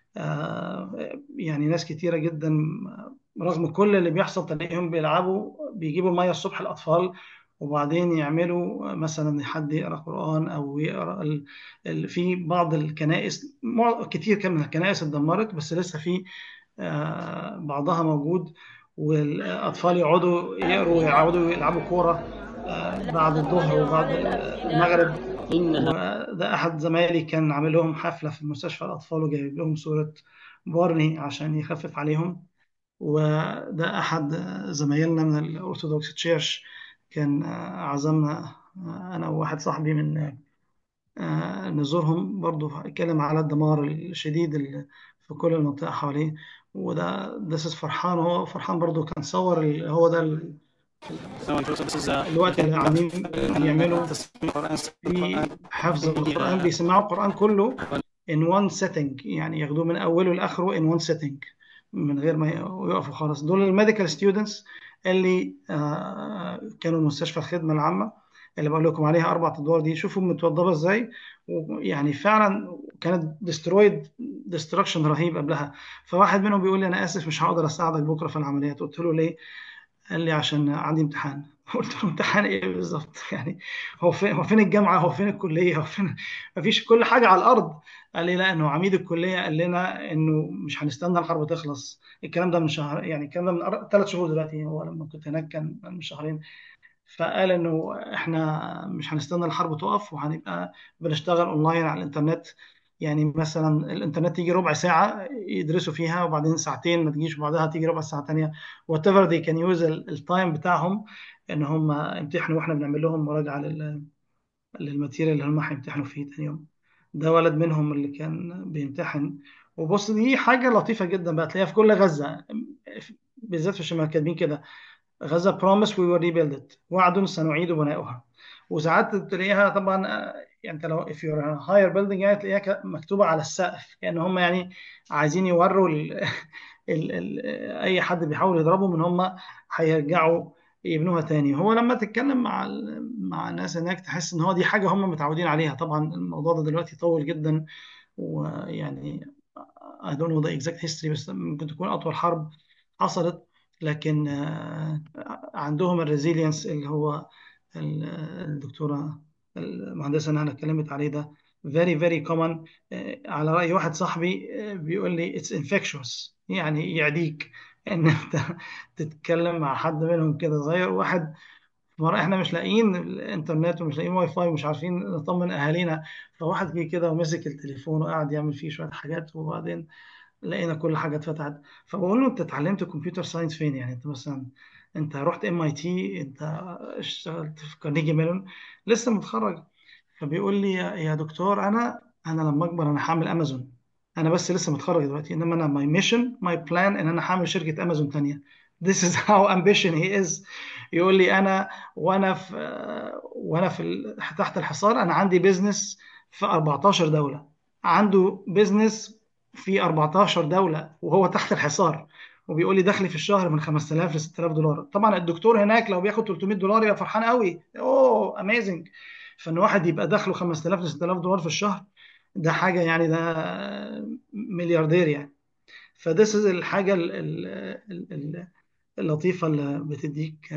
آه، يعني ناس كتيرة جدا رغم كل اللي بيحصل تلاقيهم بيلعبوا بيجيبوا مية الصبح الأطفال وبعدين يعملوا مثلا حد يقرأ قرآن أو يقرأ ال... ال... في بعض الكنائس مع- كتير كان من الكنائس اتدمرت بس لسه في آه، بعضها موجود والأطفال يقعدوا يقروا يقعدوا يلعبوا كورة آه، بعد الظهر وبعد المغرب وده أحد زمايلي كان عامل لهم حفلة في مستشفى الأطفال وجايب لهم صورة بارني عشان يخفف عليهم وده أحد زمايلنا من الأرثوذكس تشيرش كان عزمنا أنا وواحد صاحبي من نزورهم برضو اتكلم على الدمار الشديد اللي في كل المنطقة حواليه وده دسس فرحان وهو فرحان برضو كان صور ال- هو ده ال- الوقت اللي عاملين يعملوا في حفظ القرآن بيسمعوا القرآن كله in one setting يعني ياخدوه من أوله لآخره in one setting من غير ما يقفوا خالص دول الميديكال ستودنتس اللي آه، كانوا مستشفى الخدمة العامة اللي بقول لكم عليها أربع أدوار دي شوفوا متوضبة إزاي ويعني فعلا كانت destroyed destruction رهيب قبلها فواحد منهم بيقول لي أنا آسف مش هقدر أساعدك بكرة في العمليات قلت له ليه؟ قال لي عشان عندي امتحان قلت له امتحان ايه بالظبط يعني هو فين هو فين الجامعه هو فين الكليه هو فين مفيش كل حاجه على الارض قال لي لا انه عميد الكليه قال لنا انه مش هنستنى الحرب تخلص الكلام ده من شهر يعني الكلام ده من ثلاث شهور دلوقتي هو لما كنت هناك كان من شهرين فقال انه احنا مش هنستنى الحرب تقف وهنبقى بنشتغل اونلاين على الانترنت يعني مثلا الانترنت تيجي ربع ساعه يدرسوا فيها وبعدين ساعتين ما تجيش وبعدها تيجي ربع ساعه تانية وات ايفر they can use التايم بتاعهم ان هم يمتحنوا واحنا بنعمل لهم مراجعه لل- للماتيريال اللي هم هيمتحنوا فيه تاني يوم ده ولد منهم اللي كان بيمتحن وبص دي حاجه لطيفه جدا بقى تلاقيها في كل غزه بالذات في الشمال كاتبين كده غزة promise we will rebuild it وعد سنعيد بناؤها وساعات تلاقيها طبعا آه، يعني انت لو if you're in a higher building يعني تلاقيها ك- مكتوبة على السقف كأن هم يعني عايزين يوروا ال ال ال أي حد بيحاول يضربهم إن هم هيرجعوا يبنوها تاني هو لما تتكلم مع ال- مع الناس هناك تحس إن هو دي حاجة هم متعودين عليها طبعا الموضوع ده دلوقتي طول جدا ويعني I don't know the exact history بس ممكن تكون أطول حرب حصلت لكن آه، عندهم الريزيلينس اللي هو ال- الدكتورة المهندسة اللي أنا اتكلمت عليه ده very very common آه، على رأي واحد صاحبي آه، بيقول لي it's infectious يعني يعديك إن أنت تتكلم مع حد منهم كده صغير واحد مرة احنا مش لاقيين الانترنت ومش لاقيين واي فاي ومش عارفين نطمن اهالينا فواحد جه كده ومسك التليفون وقعد يعمل فيه شوية حاجات وبعدين لقينا كل حاجه اتفتحت فبقول له انت اتعلمت كمبيوتر ساينس فين يعني انت مثلا انت رحت ام اي تي انت اشتغلت في كارنيجي ميلون لسه متخرج فبيقول لي يا يا دكتور انا انا لما اكبر انا هعمل امازون انا بس لسه متخرج دلوقتي انما انا ماي ميشن ماي بلان ان انا هعمل شركه امازون تانية This is how ambition he is يقول لي انا وانا في وانا في ال- تحت الحصار انا عندي بيزنس في 14 دوله عنده بيزنس في 14 دولة وهو تحت الحصار وبيقول لي دخلي في الشهر من 5000 ل 6000 دولار طبعا الدكتور هناك لو بياخد 300 دولار يبقى فرحان قوي اوه اميزنج فان واحد يبقى دخله 5000 ل 6000 دولار في الشهر ده حاجة يعني ده ملياردير يعني فدس الحاجة ال- ال- ال- ال- اللطيفة اللي بتديك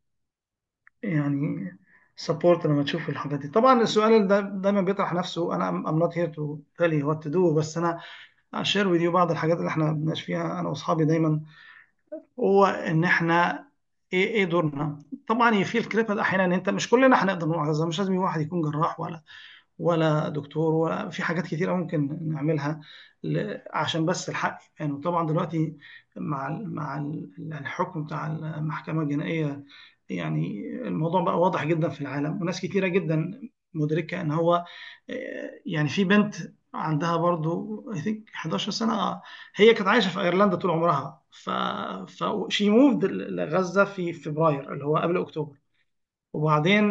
يعني سبورت لما تشوف الحاجات دي طبعا السؤال اللي دا- دايما بيطرح نفسه انا I'm not here to tell you what to do بس انا اشير with you بعض الحاجات اللي احنا بنناقش فيها انا واصحابي دايما هو ان احنا ايه ايه دورنا طبعا في الكليب احيانا ان انت مش كلنا هنقدر نروح غزه مش لازم واحد يكون جراح ولا ولا دكتور ولا في حاجات كتيرة ممكن نعملها ل- عشان بس الحق يعني وطبعا دلوقتي مع ال- مع ال- الحكم بتاع المحكمة الجنائية يعني الموضوع بقى واضح جدا في العالم وناس كتيرة جدا مدركة ان هو آه، يعني في بنت عندها برضو I think 11 سنة آه، هي كانت عايشة في ايرلندا طول عمرها ف ف she moved لغزة في فبراير اللي هو قبل اكتوبر وبعدين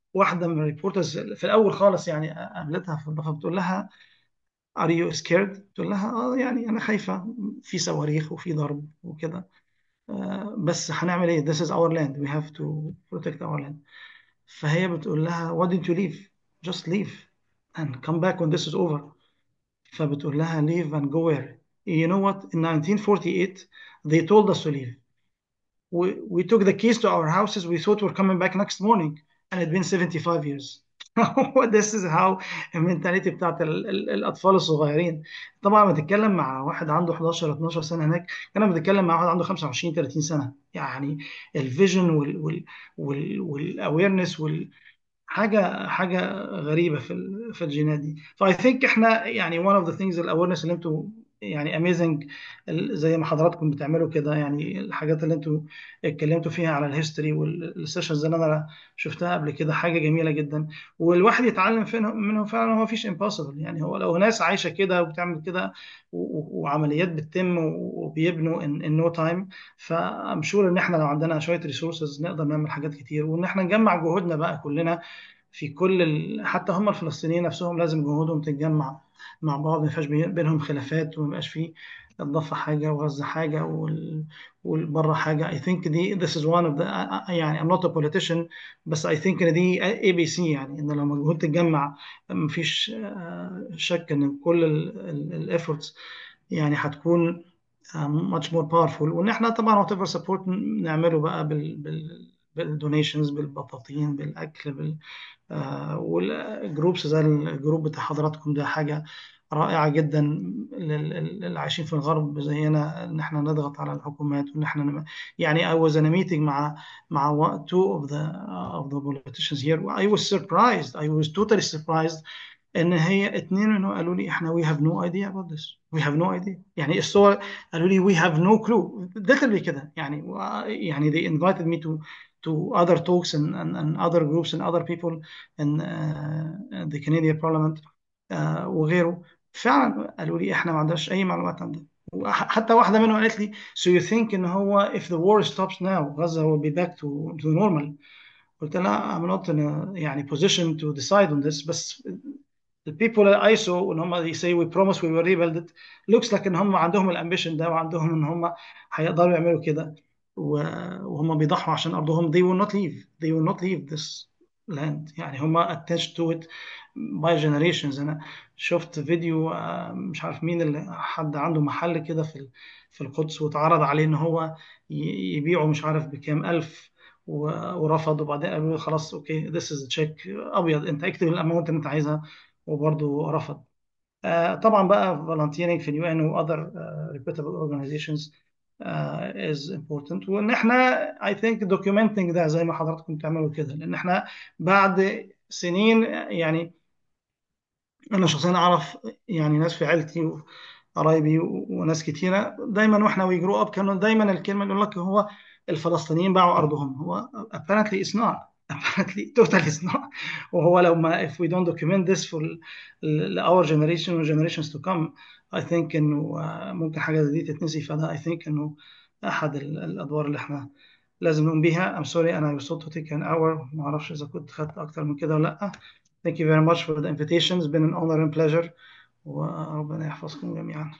واحده من الريبورترز في الاول خالص يعني قابلتها في الضفه بتقول لها Are you scared؟ تقول لها اه يعني انا خايفه في صواريخ وفي ضرب وكده آه بس هنعمل ايه؟ This is our land we have to protect our land فهي بتقول لها why didn't you leave? Just leave and come back when this is over فبتقول لها leave and go where? You know what? In 1948 they told us to leave we, we took the keys to our houses we thought we're coming back next morning and it's been 75 years this is how المنتاليتي بتاعت ال ال الاطفال الصغيرين طبعا لما تتكلم مع واحد عنده 11 12 سنه هناك كان بتتكلم مع واحد عنده 25 30 سنه يعني الفيجن وال وال وال والاويرنس وال حاجه حاجه غريبه في ال في الجينات دي فاي ثينك احنا يعني one of the things الاويرنس اللي انتوا يعني اميزنج زي ما حضراتكم بتعملوا كده يعني الحاجات اللي انتوا اتكلمتوا فيها على الهيستوري والسيشنز اللي انا شفتها قبل كده حاجه جميله جدا والواحد يتعلم منهم فعلا هو مفيش امبوسيبل يعني هو لو ناس عايشه كده وبتعمل كده وعمليات بتتم وبيبنوا ان نو تايم فام شور ان احنا لو عندنا شويه ريسورسز نقدر نعمل حاجات كتير وان احنا نجمع جهودنا بقى كلنا في كل ال... حتى هم الفلسطينيين نفسهم لازم جهودهم تتجمع مع بعض ما يبقاش بينهم خلافات وما يبقاش فيه الضفة حاجة وغزة حاجة وال... والبره حاجة I think دي this is one of the يعني I'm not a politician بس I think إن دي اي بي سي يعني إن لما الجهود تتجمع مفيش شك إن كل الافورتس يعني هتكون much more powerful وإن إحنا طبعا whatever support نعمله بقى بال, بال بالدونيشنز بالبطاطين بالاكل بال آه والجروبس زي الجروب بتاع حضراتكم ده حاجه رائعه جدا للي عايشين في الغرب زينا ان احنا نضغط على الحكومات وان احنا يعني I was in a meeting مع مع two of the uh, of the politicians here I was surprised I was totally surprised ان هي اتنين منهم قالوا لي احنا we have no idea about this we have no idea يعني الصور قالوا لي we have no clue literally كده يعني يعني they invited me to to other talks and, and, and other groups and other people in uh, the Canadian Parliament uh, وغيره فعلا قالوا لي احنا ما عندناش اي معلومات عن ده حتى واحده منهم قالت لي so you think ان هو if the war stops now غزه will be back to, to normal قلت لها I'm not in a يعني position to decide on this بس the people that I saw ان هم they say we promise we will rebuild it looks like ان هم عندهم الامبيشن ده وعندهم ان هم هيقدروا يعملوا كده وهم بيضحوا عشان ارضهم they will not leave they will not leave this land يعني هم attached to it by generations انا شفت فيديو مش عارف مين اللي حد عنده محل كده في في القدس واتعرض عليه ان هو يبيعه مش عارف بكام الف ورفض وبعدين قالوا له خلاص اوكي this is a check ابيض انت اكتب الاماونت اللي انت عايزها وبرضه رفض طبعا بقى volunteering في اليو ان و other reputable organizations uh, is important وان احنا I think documenting ده زي ما حضراتكم بتعملوا كده لان احنا بعد سنين يعني انا شخصيا اعرف يعني ناس في عيلتي وقرايبي وناس كتيره دايما واحنا وي جرو اب كانوا دايما الكلمه اللي يقول لك هو الفلسطينيين باعوا ارضهم هو apparently it's not apparently totally it's not وهو لو ما if we don't document this for our generation or generations to come I think انه ممكن حاجه زي دي تتنسي فده I think انه احد الادوار اللي احنا لازم نقوم بيها I'm sorry انا was told to take an hour ما اعرفش اذا كنت خدت اكتر من كده ولا لا Thank you very much for the invitation it's been an honor and pleasure وربنا يحفظكم جميعا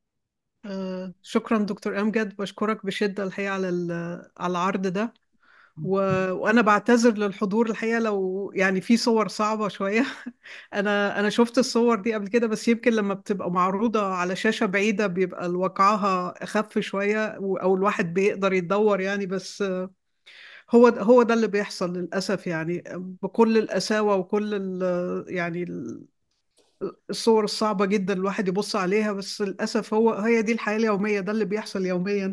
آه شكرا دكتور امجد بشكرك بشده الحقيقه على على العرض ده و... وانا بعتذر للحضور الحقيقه لو يعني في صور صعبه شويه انا انا شفت الصور دي قبل كده بس يمكن لما بتبقى معروضه على شاشه بعيده بيبقى واقعها اخف شويه او الواحد بيقدر يتدور يعني بس هو ده هو ده اللي بيحصل للاسف يعني بكل القساوه وكل ال... يعني ال... الصور الصعبه جدا الواحد يبص عليها بس للاسف هو هي دي الحياه اليوميه ده اللي بيحصل يوميا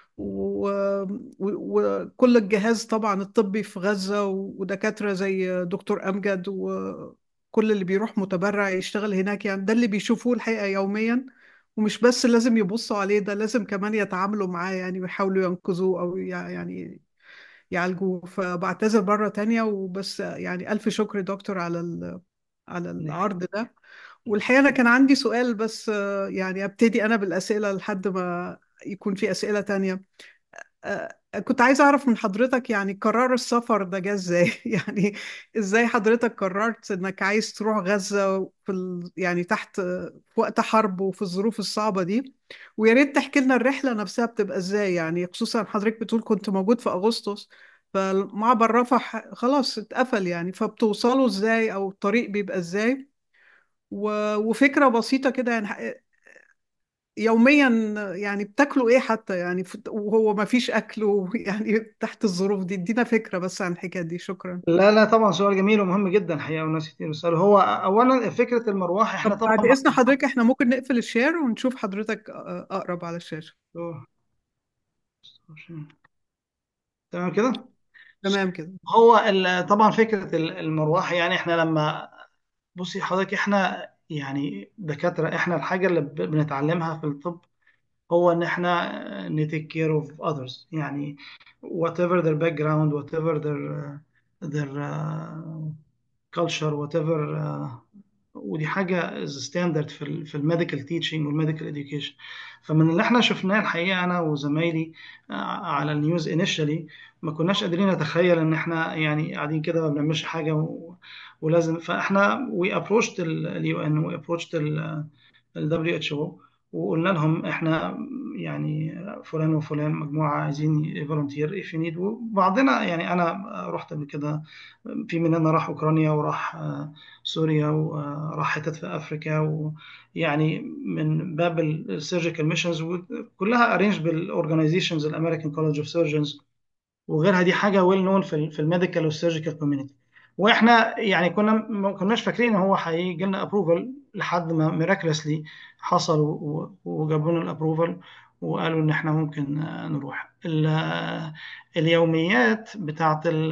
وكل الجهاز طبعا الطبي في غزة ودكاترة زي دكتور أمجد وكل اللي بيروح متبرع يشتغل هناك يعني ده اللي بيشوفوه الحقيقة يوميا ومش بس لازم يبصوا عليه ده لازم كمان يتعاملوا معاه يعني ويحاولوا ينقذوه أو يعني يعالجوه فبعتذر مرة تانية وبس يعني ألف شكر دكتور على على العرض ده والحقيقة أنا كان عندي سؤال بس يعني أبتدي أنا بالأسئلة لحد ما يكون في أسئلة تانية كنت عايزة أعرف من حضرتك يعني قرار السفر ده جه إزاي؟ يعني إزاي حضرتك قررت إنك عايز تروح غزة في ال... يعني تحت في وقت حرب وفي الظروف الصعبة دي ويا ريت تحكي لنا الرحلة نفسها بتبقى إزاي يعني خصوصا حضرتك بتقول كنت موجود في أغسطس فمعبر رفح خلاص اتقفل يعني فبتوصلوا إزاي أو الطريق بيبقى إزاي و... وفكرة بسيطة كده يعني يوميا يعني بتاكلوا ايه حتى يعني فت- وهو ما فيش اكل يعني تحت الظروف دي ادينا فكرة بس عن الحكاية دي شكرا لا لا طبعا سؤال جميل ومهم جدا الحقيقه وناس كتير بيسالوا هو اولا فكره المروح احنا طب بعد طبعا اذن حضرتك احنا ممكن نقفل الشير ونشوف حضرتك اقرب على الشاشة تمام كده تمام كده هو ال- طبعا فكره ال- المروح يعني احنا لما بصي حضرتك احنا يعني دكاتره احنا الحاجه اللي ب- بنتعلمها في الطب هو ان احنا نتيك كير اوف others يعني whatever their background whatever their their uh, culture whatever uh, ودي حاجه ستاندرد في ال في الميديكال تيتشنج والميديكال اديوكيشن فمن اللي احنا شفناه الحقيقه انا وزمايلي آه، على النيوز انيشالي ما كناش قادرين نتخيل ان احنا يعني قاعدين كده ما بنعملش حاجه و... ولازم فاحنا وي ابروشت اليو ان وي ابروشت ال دبليو اتش او وقلنا لهم احنا يعني فلان وفلان مجموعه عايزين فولunteer if you need وبعضنا يعني انا رحت قبل كده في مننا راح اوكرانيا وراح آه، سوريا وراح حتت في افريكا ويعني من باب السيرجيكال ميشنز وكلها ارينج بالاورجنايزيشنز الامريكان كولج اوف سيرجنز وغيرها دي حاجه ويل نون في في الميديكال والسيرجيكال كوميونتي واحنا يعني كنا ما كناش فاكرين ان هو هيجي لنا ابروفل لحد ما ميراكلسلي حصل و- وجابوا لنا الابروفل وقالوا ان احنا ممكن آه، نروح ال- اليوميات بتاعت ال-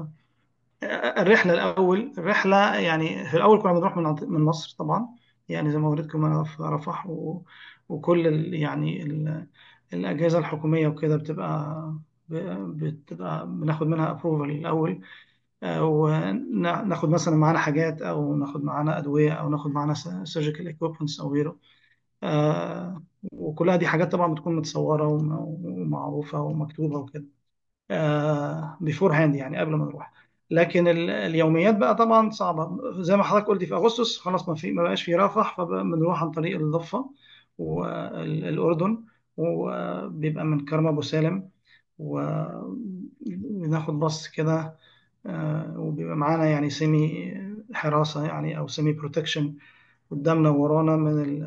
الرحله الاول الرحله يعني في الاول كنا بنروح من عند- من مصر طبعا يعني زي ما وريتكم انا في رفح و- وكل ال يعني ال الاجهزه الحكوميه وكده بتبقى ب- بتبقى بناخد منها ابروفل الاول آه، وناخد مثلا معانا حاجات او ناخد معانا ادويه او ناخد معانا سيرجيكال ايكويبمنتس او غيره آه، وكلها دي حاجات طبعا بتكون متصوره وم- ومعروفه ومكتوبه وكده بيفور هاند يعني قبل ما نروح لكن ال- اليوميات بقى طبعا صعبه زي ما حضرتك قلتي في اغسطس خلاص ما في ما بقاش في رفح فبنروح عن طريق الضفه والاردن وبيبقى من كرم ابو سالم وبناخد باص كده آه، وبيبقى معانا يعني سيمي حراسه يعني او سيمي بروتكشن قدامنا وورانا من ال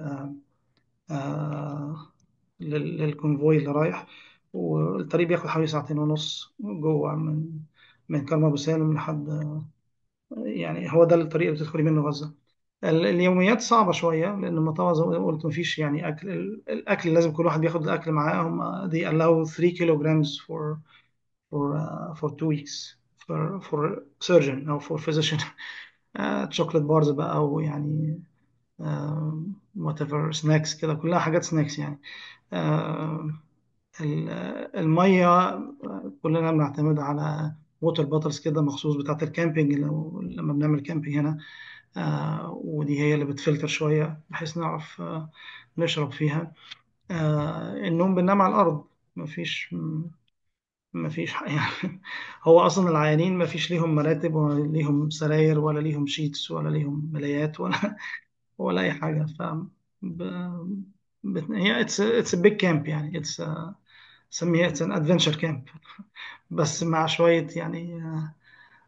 آه، لل- للكونفوي اللي رايح والطريق بياخد حوالي ساعتين ونص جوه من من كرم أبو سالم لحد يعني هو ده الطريق اللي بتدخلي منه غزة ال- اليوميات صعبة شوية لأن طبعا زي ما قلت مفيش يعني أكل ال- الأكل لازم كل واحد بياخد الأكل معاه هم they allow 3 kilograms for for uh, for two weeks for for surgeon أو for physician تشوكلت بارز بقى أو يعني وات ايفر سناكس كده كلها حاجات سناكس يعني آه، ال- المية كلنا بنعتمد على ووتر باتلز كده مخصوص بتاعة الكامبينج لو لما بنعمل كامبينج هنا آه، ودي هي اللي بتفلتر شوية بحيث نعرف آه، نشرب فيها آه، النوم بننام على الأرض مفيش مفيش ح- يعني هو أصلا العيانين مفيش ليهم مراتب ولا ليهم سراير ولا ليهم شيتس ولا ليهم ملايات ولا ولا أي حاجة ف ب... بت... هي اتس اتس بيج كامب يعني اتس سميها اتس ان ادفنتشر كامب بس مع شوية يعني آه،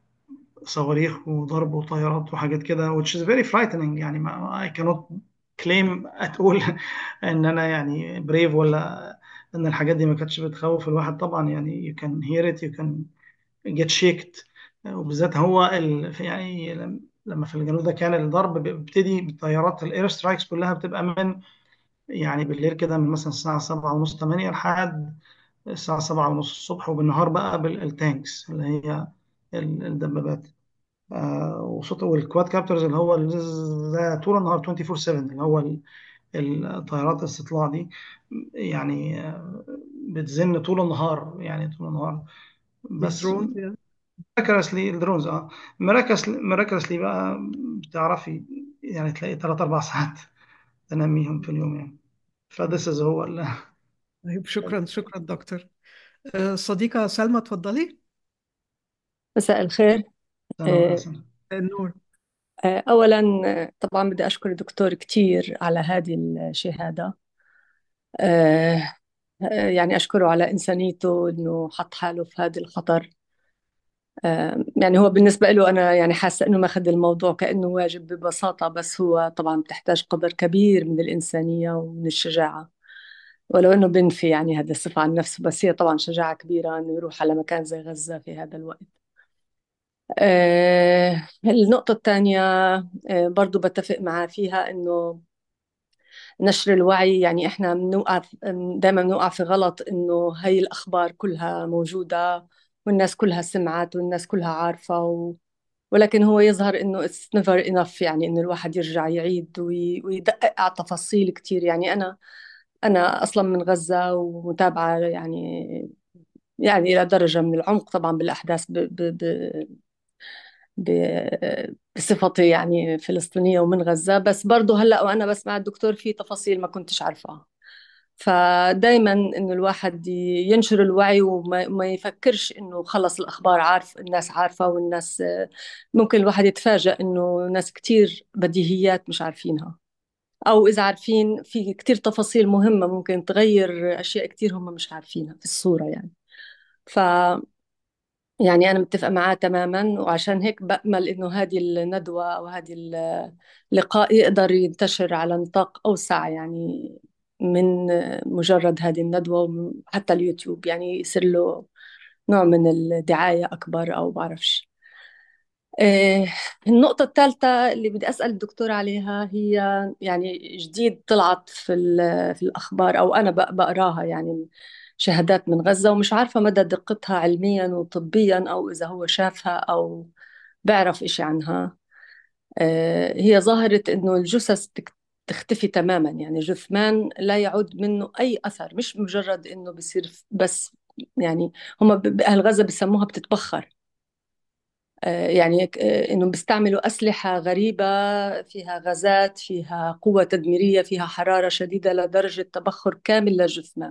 صواريخ وضرب وطيارات وحاجات كده which is very frightening يعني ما I cannot claim أقول إن أنا يعني brave ولا إن الحاجات دي ما كانتش بتخوف الواحد طبعا يعني you can hear it you can get shaken وبالذات هو ال... يعني لما في الجنوب ده كان الضرب بيبتدي بالطيارات الاير سترايكس كلها بتبقى من يعني بالليل كده من مثلا الساعة سبعة ونص تمانية لحد الساعة سبعة ونص الصبح وبالنهار بقى بالتانكس اللي هي ال- الدبابات آه وصوت والكواد كابترز اللي هو ال- ده طول النهار 24/7 اللي هو ال- الطيارات الاستطلاع دي يعني آه، بتزن طول النهار يعني طول النهار بس الدرونز يعني ميراكلسلي الدرونز اه ميراكلسلي ميراكلسلي بقى بتعرفي يعني تلاقي ثلاث اربع ساعات تناميهم في اليوم يعني فذس از هو ال- طيب شكرا شكرا دكتور آه، صديقة سلمى اتفضلي مساء الخير سنة آه، سنة النور آه، أولا آه، طبعا بدي أشكر الدكتور كتير على هذه الشهادة آه، آه، يعني أشكره على إنسانيته إنه حط حاله في هذا الخطر آه، يعني هو بالنسبة له أنا يعني حاسة إنه ماخذ الموضوع كأنه واجب ببساطة بس هو طبعا بتحتاج قدر كبير من الإنسانية ومن الشجاعة ولو إنه بنفي يعني هذه الصفة عن نفسه بس هي طبعا شجاعة كبيرة إنه يروح على مكان زي غزة في هذا الوقت آه، النقطة الثانية آه، برضو بتفق معاه فيها إنه نشر الوعي يعني إحنا بنوقع دائما بنوقع في غلط إنه هي الأخبار كلها موجودة والناس كلها سمعت والناس كلها عارفة و... ولكن هو يظهر إنه it's never enough يعني إنه الواحد يرجع يعيد وي... ويدقق على تفاصيل كتير يعني أنا أنا أصلا من غزة ومتابعة يعني يعني إلى درجة من العمق طبعا بالأحداث ب... ب... ب... ب- بصفتي يعني فلسطينية ومن غزة بس برضه هلأ وأنا بسمع الدكتور في تفاصيل ما كنتش عارفاها فدايما إنه الواحد ي- ينشر الوعي وما ما يفكرش إنه خلص الأخبار عارف الناس عارفة والناس ممكن الواحد يتفاجأ إنه ناس كتير بديهيات مش عارفينها أو إذا عارفين في كتير تفاصيل مهمة ممكن تغير أشياء كتير هم مش عارفينها في الصورة يعني ف يعني أنا متفقة معاه تماما وعشان هيك بأمل إنه هذه الندوة أو هذه اللقاء يقدر ينتشر على نطاق أوسع يعني من مجرد هذه الندوة حتى اليوتيوب يعني يصير له نوع من الدعاية أكبر أو بعرفش إيه النقطة الثالثة اللي بدي أسأل الدكتور عليها هي يعني جديد طلعت في ال- في الأخبار أو أنا بق- بقراها يعني شهادات من غزة ومش عارفة مدى دقتها علميا وطبيا أو إذا هو شافها أو بعرف إشي عنها آه، هي ظاهرة إنه الجثث تك- تختفي تماما يعني جثمان لا يعود منه أي أثر مش مجرد إنه بصير بس يعني هم ب- بأهل غزة بسموها بتتبخر آه، يعني آه، إنه بيستعملوا أسلحة غريبة فيها غازات فيها قوة تدميرية فيها حرارة شديدة لدرجة تبخر كامل للجثمان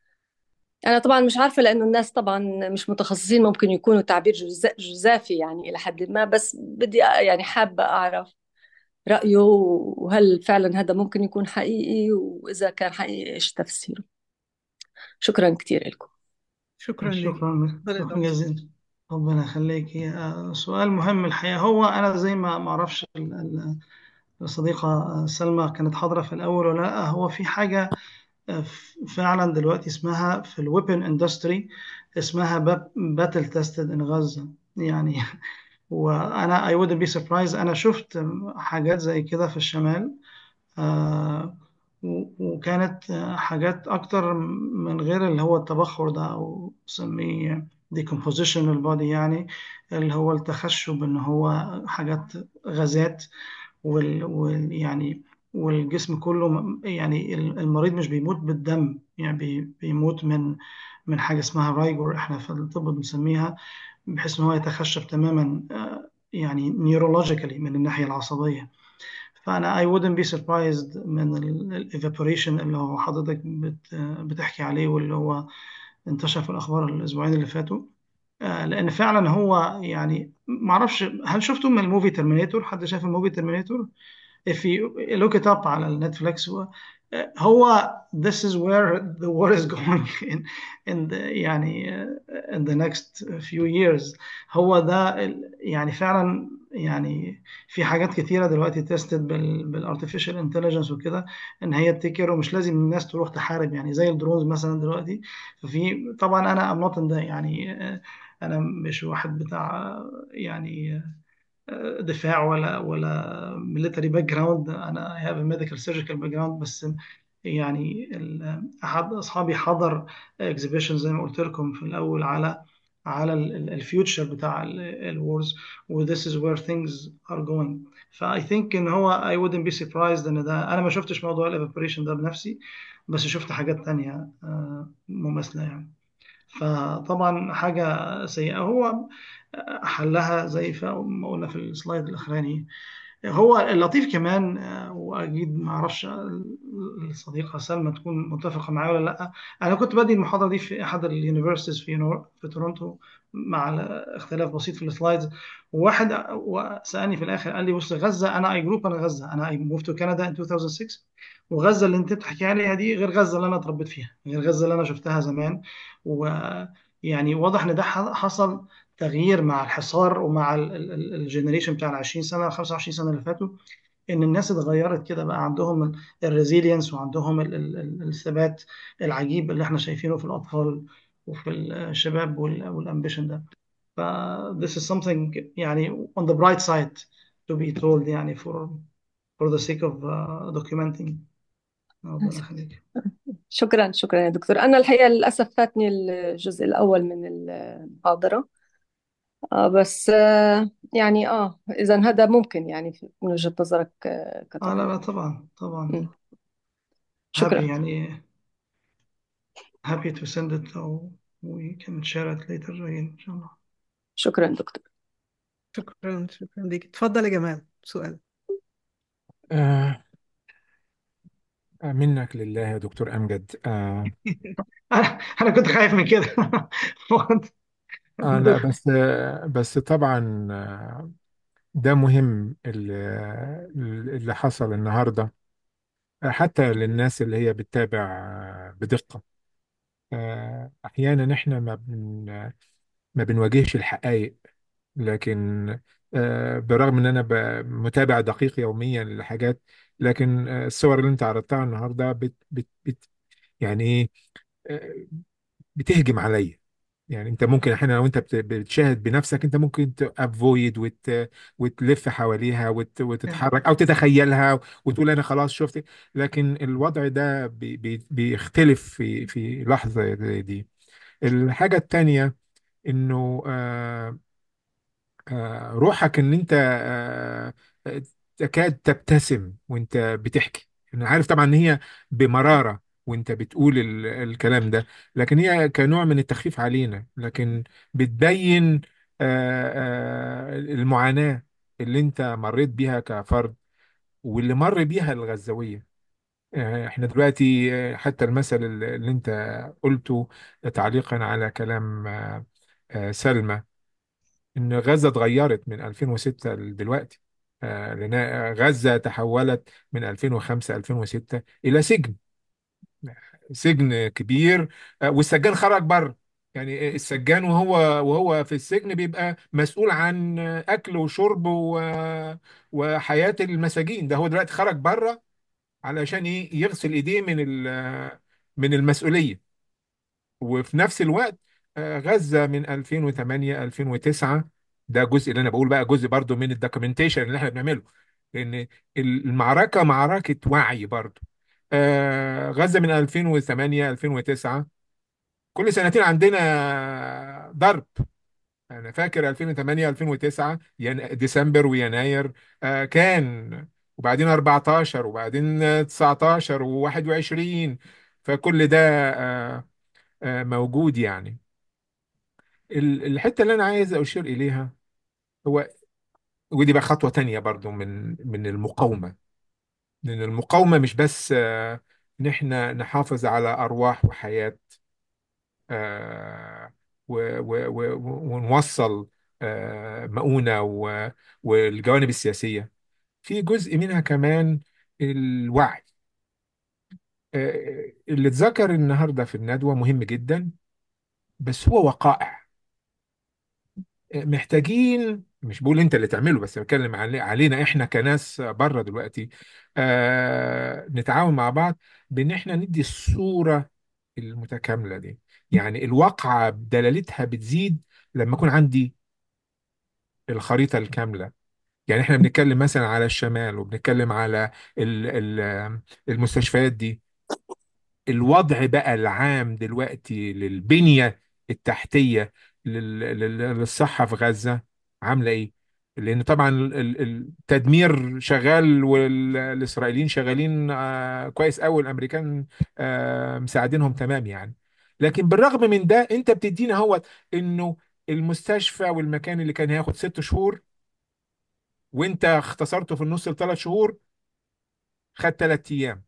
أنا طبعا مش عارفة لأنه الناس طبعا مش متخصصين ممكن يكونوا تعبير جزا- جزافي يعني إلى حد ما بس بدي أ- يعني حابة أعرف رأيه وهل فعلا هذا ممكن يكون حقيقي وإذا كان حقيقي إيش تفسيره شكرا كثير لكم شكرا لك شكرا اتفضل يا شكرا دكتور جزيلا ربنا يخليك آه، سؤال مهم الحقيقة هو أنا زي ما ما أعرفش ال- ال- الصديقة آه، سلمى كانت حاضرة في الأول ولا لا هو في حاجة آه، ف- فعلا دلوقتي اسمها في الويبن اندستري اسمها باتل تيستد ان غزة يعني وأنا I wouldn't be surprised أنا شفت حاجات زي كده في الشمال آه، و- وكانت آه، حاجات أكتر من غير اللي هو التبخر ده أو نسميه decomposition البودي يعني اللي هو التخشب إن هو حاجات غازات وال, وال يعني والجسم كله م- يعني المريض مش بيموت بالدم يعني بي- بيموت من من حاجة اسمها رايجور احنا في الطب بنسميها بحيث ان هو يتخشب تماما آه، يعني نيورولوجيكالي من الناحية العصبية فأنا I wouldn't be surprised من ال evaporation اللي هو حضرتك بت بتحكي عليه واللي هو انتشر في الأخبار الأسبوعين اللي فاتوا آه، لأن فعلا هو يعني معرفش هل شفتوا من الموفي ترمينيتور حد شاف الموفي ترمينيتور if you look it up على النتفليكس هو هو this is where the war is going in, in the يعني uh, in the next few years هو ده ال- يعني فعلا يعني في حاجات كتيرة دلوقتي تيستد بال بالارتفيشال انتليجنس وكده ان هي تكر ومش لازم الناس تروح تحارب يعني زي الدرونز مثلا دلوقتي ففي طبعا انا ام نوت ده يعني آه، انا مش واحد بتاع يعني دفاع ولا ولا ميليتري باك جراوند انا هاف ميديكال سيرجيكال باك جراوند بس يعني ال- احد اصحابي حضر اكزيبيشن زي ما قلت لكم في الاول على على الفيوتشر بتاع الورز و this is where things are going فاي ثينك ان هو I wouldn't be surprised ان ده انا ما شفتش موضوع الايفابوريشن ده بنفسي بس شفت حاجات تانية آه، مماثلة يعني فطبعا حاجة سيئة هو حلها زي ما قلنا في السلايد الأخراني هو اللطيف كمان آه، واكيد ما اعرفش الصديقه سلمى تكون متفقه معايا ولا لا انا كنت بدي المحاضره دي في احد اليونيفرسيتيز في نور في تورونتو مع اختلاف بسيط في السلايدز وواحد سالني في الاخر قال لي بص غزه انا اي جروب انا غزه انا اي موف تو كندا ان 2006 وغزه اللي انت بتحكي عليها دي غير غزه اللي انا اتربيت فيها غير غزه اللي انا شفتها زمان ويعني واضح ان ده حصل تغيير مع الحصار ومع الجنريشن بتاع ال 20 سنه ال 25 سنه اللي فاتوا ان الناس اتغيرت كده بقى عندهم الريزيلينس وعندهم ال- ال- ال- الثبات العجيب اللي احنا شايفينه في الاطفال وفي الشباب والامبيشن ده ف this is something يعني on the bright side to be told يعني for for the sake of uh, documenting ربنا يخليك شكرا شكرا يا دكتور أنا الحقيقة للأسف فاتني الجزء الأول من المحاضرة آه بس آه يعني آه إذا هذا ممكن يعني في- من وجهة نظرك آه اه لا كطبيب لا طبعا طبعا مم. happy شكرا يعني happy to send it or we can share it later again إن شاء الله شكرا دكتور شكرا شكرا ليك اتفضل يا جمال سؤال آه منك لله يا دكتور أمجد آه أنا أنا كنت خايف من كده آه لا بس آه بس طبعا آه ده مهم اللي, اللي حصل النهارده آه، حتى للناس اللي هي بتتابع آه، بدقة آه، أحيانا إحنا ما بن ما بنواجهش الحقائق لكن آه، برغم إن أنا ب- متابع دقيق يوميا للحاجات لكن آه، الصور اللي أنت عرضتها النهاردة بت بت بت يعني إيه آه، بتهجم عليا يعني انت ممكن احيانا لو انت بت- بتشاهد بنفسك انت ممكن تافويد وت... وتلف حواليها وت... وتتحرك او تتخيلها وتقول انا خلاص شفت لكن الوضع ده بي... بي... بيختلف في في لحظة زي دي الحاجة التانية انه آه، آه، روحك ان انت آه، آه، تكاد تبتسم وانت بتحكي انا عارف طبعا ان هي بمرارة وانت بتقول ال- الكلام ده لكن هي كنوع من التخفيف علينا لكن بتبين آه، آه، المعاناة اللي انت مريت بيها كفرد واللي مر بيها الغزاوية آه، احنا دلوقتي آه، حتى المثل اللي انت قلته تعليقا على كلام آه، آه، سلمى ان غزه اتغيرت من 2006 لدلوقتي آه، لان غزه تحولت من 2005 2006 الى سجن سجن كبير آه، والسجان خرج بره يعني السجان وهو وهو في السجن بيبقى مسؤول عن اكل وشرب و- وحياه المساجين ده هو دلوقتي خرج بره علشان ايه يغسل ايديه من ال- من المسؤوليه وفي نفس الوقت آه، غزة من 2008 2009 ده جزء اللي انا بقول بقى جزء برضو من الدوكيومنتيشن اللي احنا بنعمله لان المعركة معركة وعي برضو آه، غزة من 2008 2009 كل سنتين عندنا ضرب انا فاكر 2008 2009 ين- ديسمبر ويناير آه، كان وبعدين 14 وبعدين 19 و21 فكل ده آه، آه، موجود يعني ال- الحتة اللي أنا عايز أشير إليها هو ودي بقى خطوة تانية برضو من من المقاومة لأن المقاومة مش بس آه، إن إحنا نحافظ على أرواح وحياة آه، و- و- و- ونوصل آه، مؤونة و- والجوانب السياسية في جزء منها كمان الوعي آه، اللي اتذكر النهاردة في الندوة مهم جدا بس هو وقائع محتاجين مش بقول انت اللي تعمله بس بتكلم علي- علينا احنا كناس بره دلوقتي آه نتعاون مع بعض بان احنا ندي الصورة المتكاملة دي يعني الواقعة دلالتها بتزيد لما يكون عندي الخريطة الكاملة يعني احنا بنتكلم مثلا على الشمال وبنتكلم على ال- ال- المستشفيات دي الوضع بقى العام دلوقتي للبنية التحتية لل- لل- للصحة في غزة عاملة ايه؟ لأن طبعا ال- ال- التدمير شغال والإسرائيليين شغالين آه، كويس أوي الأمريكان آه، مساعدينهم تمام يعني لكن بالرغم من ده أنت بتدينا هو إنه المستشفى والمكان اللي كان هياخد ست شهور وانت اختصرته في النص لثلاث شهور خد ثلاث ايام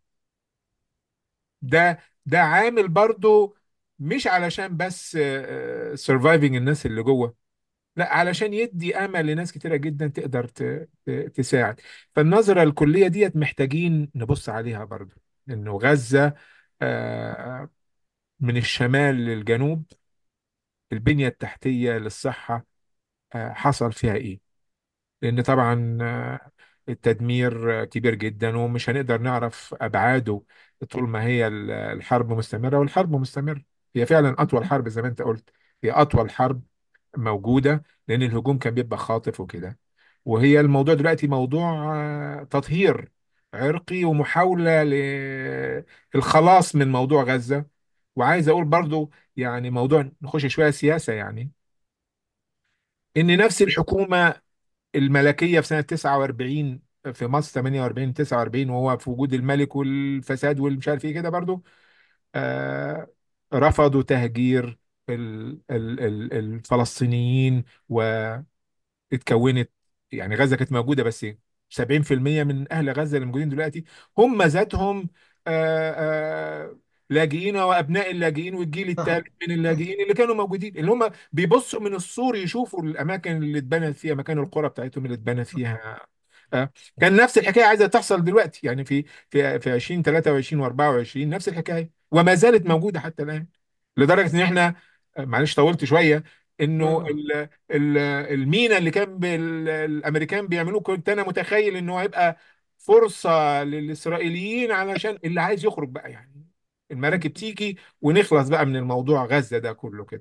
ده ده عامل برضو مش علشان بس سرفايفنج الناس اللي جوه لا علشان يدي امل لناس كتيره جدا تقدر ت- ت- تساعد فالنظره الكليه ديت محتاجين نبص عليها برضو انه غزه آه، من الشمال للجنوب البنيه التحتيه للصحه آه، حصل فيها ايه لان طبعا آه، التدمير آه، كبير جدا ومش هنقدر نعرف ابعاده طول ما هي ال- الحرب مستمره والحرب مستمره هي فعلا اطول حرب زي ما انت قلت هي اطول حرب موجوده لان الهجوم كان بيبقى خاطف وكده وهي الموضوع دلوقتي موضوع آه، تطهير عرقي ومحاوله للخلاص من موضوع غزه وعايز اقول برضو يعني موضوع نخش شويه سياسه يعني ان نفس الحكومه الملكية في سنة 49 في مصر 48 49 وهو في وجود الملك والفساد والمش عارف ايه كده برضو آه رفضوا تهجير ال- ال- ال- الفلسطينيين اتكونت يعني غزة كانت موجودة بس 70% من أهل غزة اللي موجودين دلوقتي هم ذاتهم آه، آه، لاجئين وأبناء اللاجئين والجيل صح الثالث من اللاجئين اللي كانوا موجودين اللي هم بيبصوا من السور يشوفوا الأماكن اللي اتبنت فيها مكان القرى بتاعتهم اللي اتبنت فيها آه، كان نفس الحكاية عايزة تحصل دلوقتي يعني في في في 2023 و24 نفس الحكاية وما زالت موجودة حتى الآن لدرجة إن إحنا آه، معلش طولت شوية انه آه. ال- المينا اللي كان بال- الامريكان بيعملوه كنت انا متخيل انه هيبقى فرصه للاسرائيليين علشان اللي عايز يخرج بقى يعني المراكب تيجي ونخلص بقى من الموضوع غزه ده كله كده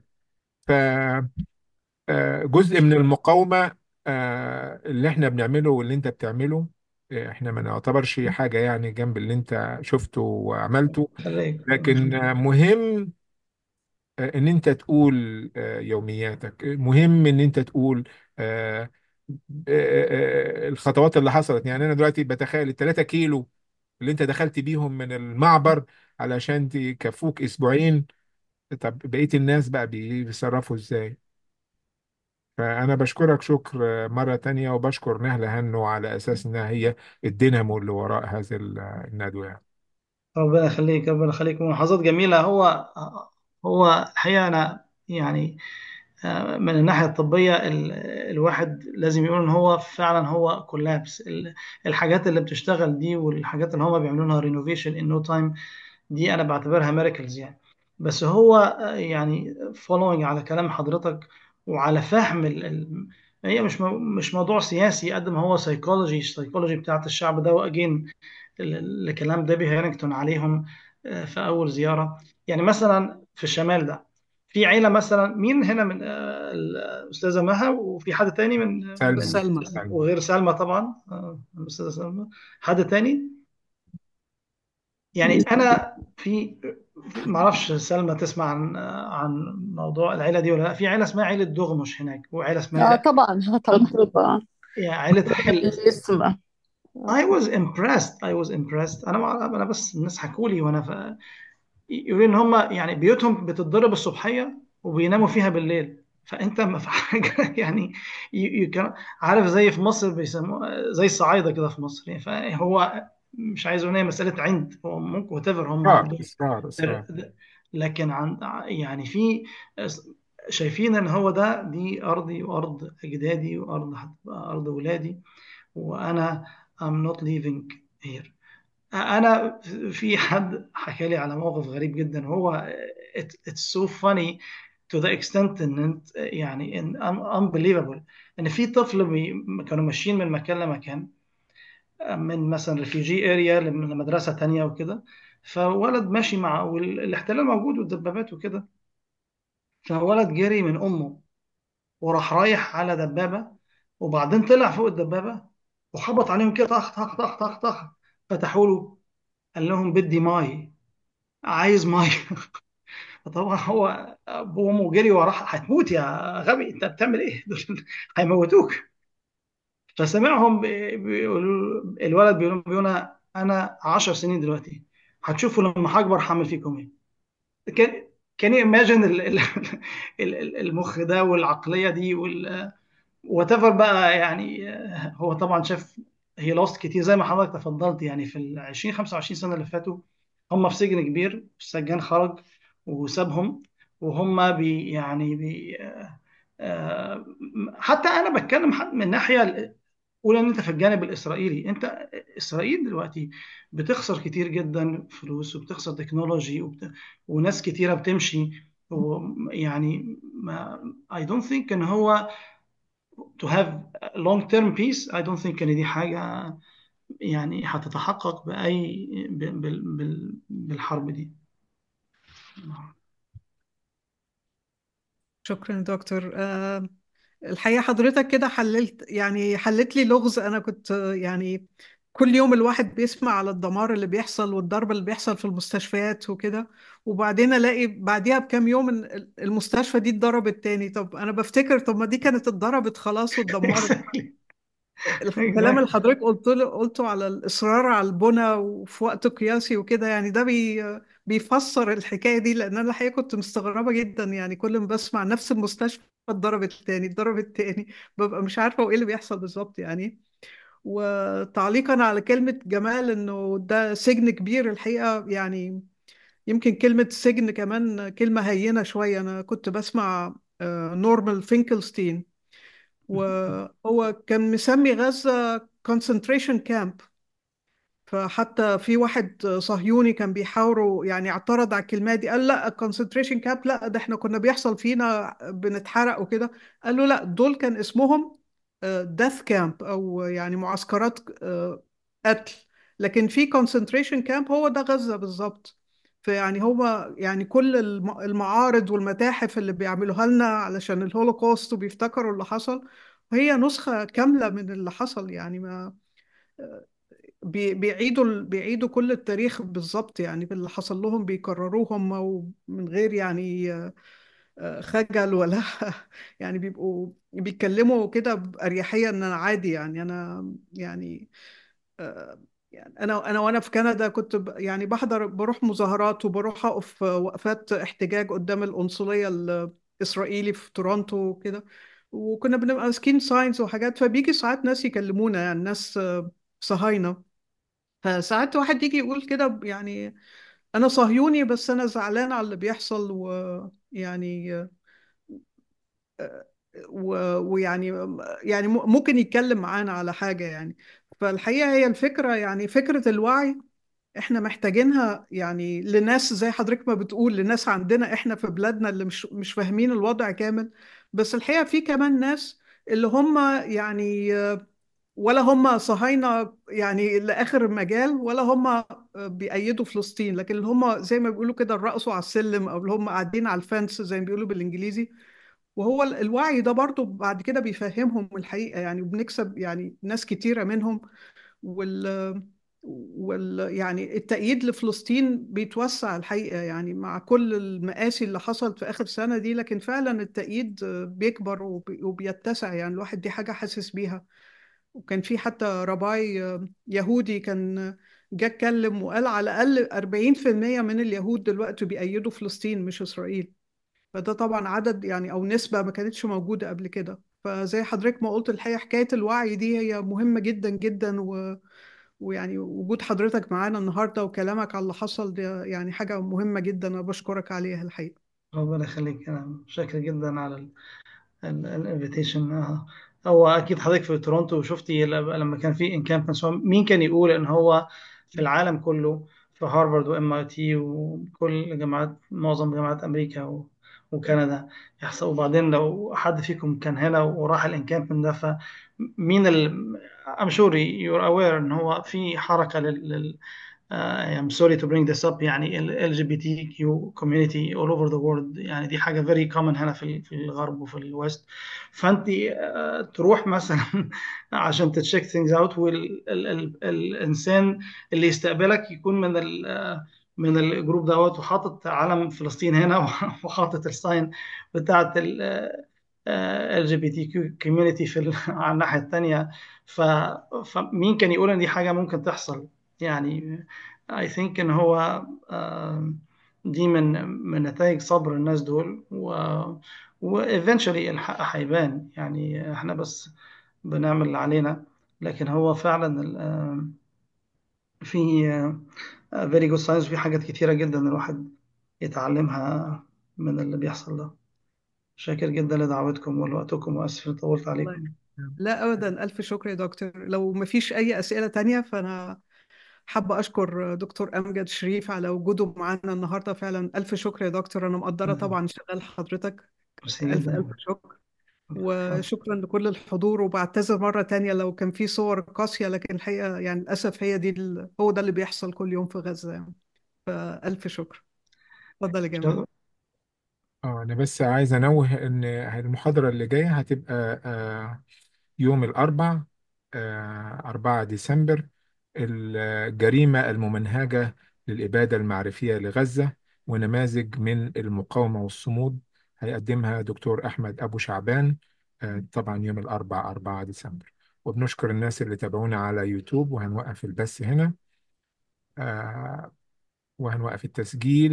فجزء من المقاومه آه، اللي احنا بنعمله واللي انت بتعمله آه، احنا ما نعتبرش حاجه يعني جنب اللي انت شفته وعملته خليك الله لكن يخليك آه، مهم آه، ان انت تقول آه، يومياتك مهم ان انت تقول آه، آه، آه، الخطوات اللي حصلت يعني انا دلوقتي بتخيل الثلاثة كيلو اللي انت دخلت بيهم من المعبر علشان يكفوك اسبوعين طب بقية الناس بقى بي- بيتصرفوا ازاي فانا بشكرك شكر آه، مرة تانية وبشكر نهلة هنو على اساس انها هي الدينامو اللي وراء هذا ال- الندوة يعني ربنا يخليك ربنا يخليك ملاحظات جميلة هو هو الحقيقة أنا يعني آه، من الناحية الطبية ال- الواحد لازم يقول إن هو فعلا هو كولابس الحاجات اللي بتشتغل دي والحاجات اللي هم بيعملوا لها رينوفيشن ان نو تايم دي أنا بعتبرها ميراكلز يعني بس هو آه، يعني فولوينج على كلام حضرتك وعلى فهم ال... ال... هي مش مو... مش موضوع سياسي قد ما هو سيكولوجي السيكولوجي بتاعت الشعب ده واجين لكلام ديبي هيرينغتون عليهم آه، في أول زيارة يعني مثلا في الشمال ده في عيلة مثلا مين هنا من آه، الأستاذة مها وفي حد تاني من من سلمى سلمى سلمى وغير سلمى طبعا آه، الأستاذة سلمى حد تاني يعني أنا في في- معرفش سلمى تسمع عن آه، عن موضوع العيلة دي ولا لا في عيلة اسمها عيلة دغمش هناك وعيلة اه اسمها طبعا اه طبعا تجربة يعني عيلة بحب حل الاسم I was impressed I was impressed أنا ما أنا بس الناس حكوا لي وأنا ف... يقولوا ان هم يعني بيوتهم بتتضرب الصبحيه وبيناموا فيها بالليل فانت ما في حاجه يعني ي- ي- كان- عارف زي في مصر بيسموه زي الصعايده كده في مصر يعني فهو مش عايز اقول إن هي مساله عند هو ممكن وات هم اصرار عندهم اصرار اصرار لكن عن يعني في شايفين ان هو ده دي ارضي وارض اجدادي وارض هتبقى ارض ولادي وانا I'm not leaving here انا في حد حكى لي على موقف غريب جدا هو it, it's so funny to the extent ان انت يعني in unbelievable ان في طفل بي كانوا ماشيين من مكان لمكان من مثلا ريفيجي اريا لمدرسه تانية وكده فولد ماشي مع والاحتلال موجود والدبابات وكده فولد جري من امه وراح رايح على دبابه وبعدين طلع فوق الدبابه وخبط عليهم كده طخ طخ طخ طخ طخ فتحوا له قال لهم بدي ماي عايز ماي طبعا هو ابوه وامه جري وراه هتموت يا غبي انت بتعمل ايه؟ دول هيموتوك فسمعهم بي- بيقولوا الولد بيقول بيقول انا أنا 10 سنين دلوقتي هتشوفوا لما هكبر هعمل فيكم ايه كان كان يماجن المخ ده والعقليه دي وال وات ايفر بقى يعني آه، هو طبعا شاف هي لوست كتير زي ما حضرتك تفضلت يعني في ال 20 25 سنه اللي فاتوا هم في سجن كبير السجان خرج وسابهم وهم بي يعني بي آه، آه، حتى انا بتكلم حد من ناحيه قول ان انت في الجانب الاسرائيلي انت اسرائيل دلوقتي بتخسر كتير جدا فلوس وبتخسر تكنولوجي وبت... وناس كتيره بتمشي ويعني ما I don't think ان هو to have long term peace I don't think ان دي حاجه يعني هتتحقق باي بال... بال... بالحرب دي شكرا يا دكتور آه، الحقيقة حضرتك كده حللت يعني حلت لي لغز أنا كنت آه، يعني كل يوم الواحد بيسمع على الدمار اللي بيحصل والضرب اللي بيحصل في المستشفيات وكده وبعدين ألاقي بعديها بكام يوم إن المستشفى دي اتضربت تاني طب أنا بفتكر طب ما دي كانت اتضربت خلاص واتدمرت الكلام اللي exactly حضرتك قلت له قلته على الإصرار على البنى وفي وقت قياسي وكده يعني ده بي بيفسر الحكاية دي لأن أنا الحقيقة كنت مستغربة جدا يعني كل ما بسمع نفس المستشفى اتضربت تاني اتضربت تاني ببقى مش عارفة وإيه اللي بيحصل بالظبط يعني وتعليقا على كلمة جمال إنه ده سجن كبير الحقيقة يعني يمكن كلمة سجن كمان كلمة هينة شوية أنا كنت بسمع نورمال فينكلستين وهو كان مسمي غزة concentration camp فحتى في واحد صهيوني كان بيحاوروا يعني اعترض على الكلمة دي قال لا concentration camp لا ده احنا كنا بيحصل فينا بنتحرق وكده قال له لا دول كان اسمهم آه، death camp او يعني معسكرات آه، قتل لكن في concentration camp هو ده غزة بالظبط فيعني هو يعني كل الم- المعارض والمتاحف اللي بيعملوها لنا علشان الهولوكوست وبيفتكروا اللي حصل هي نسخة كاملة من اللي حصل يعني ما بي- بيعيدوا بيعيدوا كل التاريخ بالظبط يعني باللي حصل لهم بيكرروه هم ومن غير يعني آه، خجل ولا يعني بيبقوا بيتكلموا كده بأريحية ان انا عادي يعني انا يعني آه، يعني انا انا وانا في كندا كنت ب- يعني بحضر بروح مظاهرات وبروح اقف وقفات احتجاج قدام القنصلية الإسرائيلي في تورونتو وكده وكنا بنبقى ماسكين ساينز وحاجات فبيجي ساعات ناس يكلمونا يعني ناس آه، صهاينة فساعات واحد يجي يقول كده يعني انا صهيوني بس انا زعلان على اللي بيحصل ويعني و- ويعني يعني م- ممكن يتكلم معانا على حاجة يعني فالحقيقة هي الفكرة يعني فكرة الوعي احنا محتاجينها يعني لناس زي حضرتك ما بتقول لناس عندنا احنا في بلادنا اللي مش مش فاهمين الوضع كامل بس الحقيقة في كمان ناس اللي هم يعني ولا هم صهاينة يعني لآخر مجال ولا هم بيأيدوا فلسطين لكن اللي هم زي ما بيقولوا كده الرقصوا على السلم او اللي هم قاعدين على الفنس زي ما بيقولوا بالانجليزي وهو ال- الوعي ده برضو بعد كده بيفهمهم الحقيقة يعني وبنكسب يعني ناس كتيرة منهم وال وال يعني التأييد لفلسطين بيتوسع الحقيقة يعني مع كل المآسي اللي حصلت في آخر سنة دي لكن فعلا التأييد بيكبر وبي- وبيتسع يعني الواحد دي حاجة حاسس بيها وكان في حتى رباي يهودي كان جه اتكلم وقال على الأقل 40% من اليهود دلوقتي بيأيدوا فلسطين مش إسرائيل فده طبعا عدد يعني او نسبة ما كانتش موجودة قبل كده فزي حضرتك ما قلت الحقيقة حكاية الوعي دي هي مهمة جدا جدا و... ويعني وجود حضرتك معانا النهاردة وكلامك على اللي حصل ده يعني حاجة مهمة جدا أنا بشكرك عليها الحقيقة ربنا يخليك انا شاكر جدا على الانفيتيشن هو اكيد حضرتك في تورونتو شفتي ل- لما كان في انكامبمنتس مين كان يقول ان هو في العالم كله في هارفارد وام اي تي وكل جامعات معظم جامعات امريكا و- وكندا يحصل وبعدين لو حد فيكم كان هنا وراح الانكامبمنت ده فمين ال I'm sure you're aware ان هو في حركه لل uh, I'm sorry to bring this up يعني ال LGBTQ community all over the world يعني دي حاجة very common هنا في في الغرب وفي الويست فأنت uh, تروح مثلا عشان تتشيك things out والإنسان اللي يستقبلك يكون من ال من الجروب دوت وحاطط علم فلسطين هنا وحاطط الساين بتاعت ال ال جي بي تي كيو كوميونتي في ال- على الناحية التانية ف... فمين كان يقول ان دي حاجة ممكن تحصل يعني I think ان هو آم، دي من من نتائج صبر الناس دول و... وايفنشولي الحق هيبان يعني احنا بس بنعمل اللي علينا لكن هو فعلا ال- آه، في فيري جود ساينس في حاجات كتيرة جدا الواحد يتعلمها من اللي بيحصل ده شاكر جدا لدعوتكم ولوقتكم واسف إني طولت والله عليكم لا أبدا ألف شكر يا دكتور لو مفيش أي أسئلة تانية فأنا حابة أشكر دكتور أمجد شريف على وجوده معانا النهاردة فعلا ألف شكر يا دكتور أنا مقدرة طبعا شغال حضرتك ميرسي ألف جدا ألف شكر وشكرا لكل الحضور وبعتذر مرة تانية لو كان في صور قاسية لكن الحقيقة يعني للأسف هي دي ال... هو ده اللي بيحصل كل يوم في غزة يعني فألف شكر اتفضل يا جمال اه انا بس عايز انوه ان المحاضرة اللي جاية هتبقى آه، يوم الاربع آه، 4 ديسمبر الجريمة الممنهجة للإبادة المعرفية لغزة ونماذج من المقاومة والصمود هيقدمها دكتور أحمد أبو شعبان آه، طبعا يوم الأربع 4 ديسمبر وبنشكر الناس اللي تابعونا على يوتيوب وهنوقف البث هنا آه، وهنوقف التسجيل